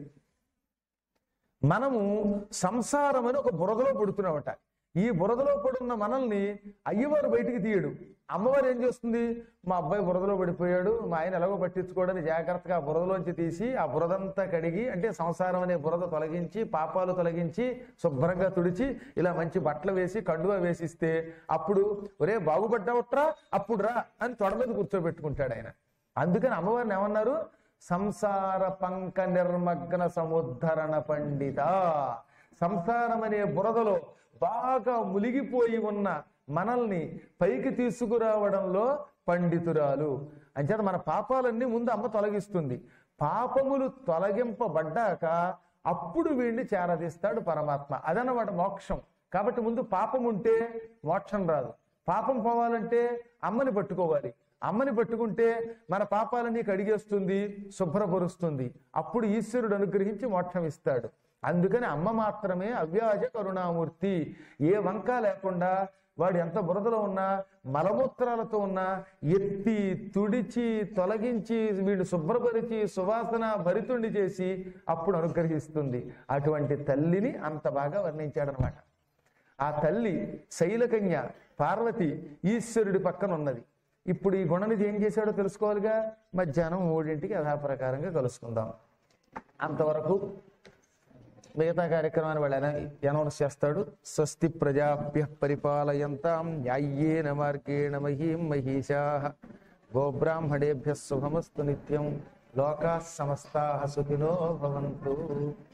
మనము సంసారం అని ఒక బురదలో పడుతున్నామట ఈ బురదలో పడున్న మనల్ని అయ్యవారు బయటికి తీయడు అమ్మవారు ఏం చేస్తుంది మా అబ్బాయి బురదలో పడిపోయాడు మా ఆయన ఎలాగో పట్టించుకోవడానికి జాగ్రత్తగా ఆ బురదలోంచి తీసి ఆ బురదంతా కడిగి అంటే సంసారం అనే బురద తొలగించి పాపాలు తొలగించి శుభ్రంగా తుడిచి ఇలా మంచి బట్టలు వేసి కండువా వేసిస్తే అప్పుడు ఒరే బాగుపడ్డావుట్రా అప్పుడు రా అని తొడ మీద కూర్చోబెట్టుకుంటాడు ఆయన అందుకని అమ్మవారిని ఏమన్నారు సంసార పంక నిర్మగ్న సముద్ధరణ పండిత సంసారం అనే బురదలో బాగా మునిగిపోయి ఉన్న మనల్ని పైకి తీసుకురావడంలో పండితురాలు అంచేత మన పాపాలన్నీ ముందు అమ్మ తొలగిస్తుంది పాపములు తొలగింపబడ్డాక అప్పుడు వీడిని చేరదీస్తాడు పరమాత్మ అదనమాట మోక్షం కాబట్టి ముందు పాపం ఉంటే మోక్షం రాదు పాపం పోవాలంటే అమ్మని పట్టుకోవాలి అమ్మని పట్టుకుంటే మన పాపాలన్నీ కడిగేస్తుంది శుభ్రపరుస్తుంది అప్పుడు ఈశ్వరుడు అనుగ్రహించి మోక్షం ఇస్తాడు అందుకని అమ్మ మాత్రమే అవ్యాజ కరుణామూర్తి ఏ వంక లేకుండా వాడు ఎంత బురదలో ఉన్నా మలమూత్రాలతో ఉన్నా ఎత్తి తుడిచి తొలగించి వీడు శుభ్రపరిచి సువాసన భరితుండి చేసి అప్పుడు అనుగ్రహిస్తుంది అటువంటి తల్లిని అంత బాగా వర్ణించాడనమాట ఆ తల్లి శైలకన్య పార్వతి ఈశ్వరుడి పక్కన ఉన్నది ఇప్పుడు ఈ గుణనిధి ఏం చేశాడో తెలుసుకోవాలిగా మధ్యాహ్నం మూడింటికి యథాప్రకారంగా కలుసుకుందాం అంతవరకు మిగతా కార్యక్రమాన్ని వాళ్ళు అనౌన్స్ చేస్తాడు స్వస్తి ప్రజాభ్య పరిపాలయంతాం న్యాయ్యేన మార్గేణ మహీం మహిషా గోబ్రాహ్మణేభ్య శుభమస్తు నిత్యం లోకా సమస్తా సుఖినో భవంతు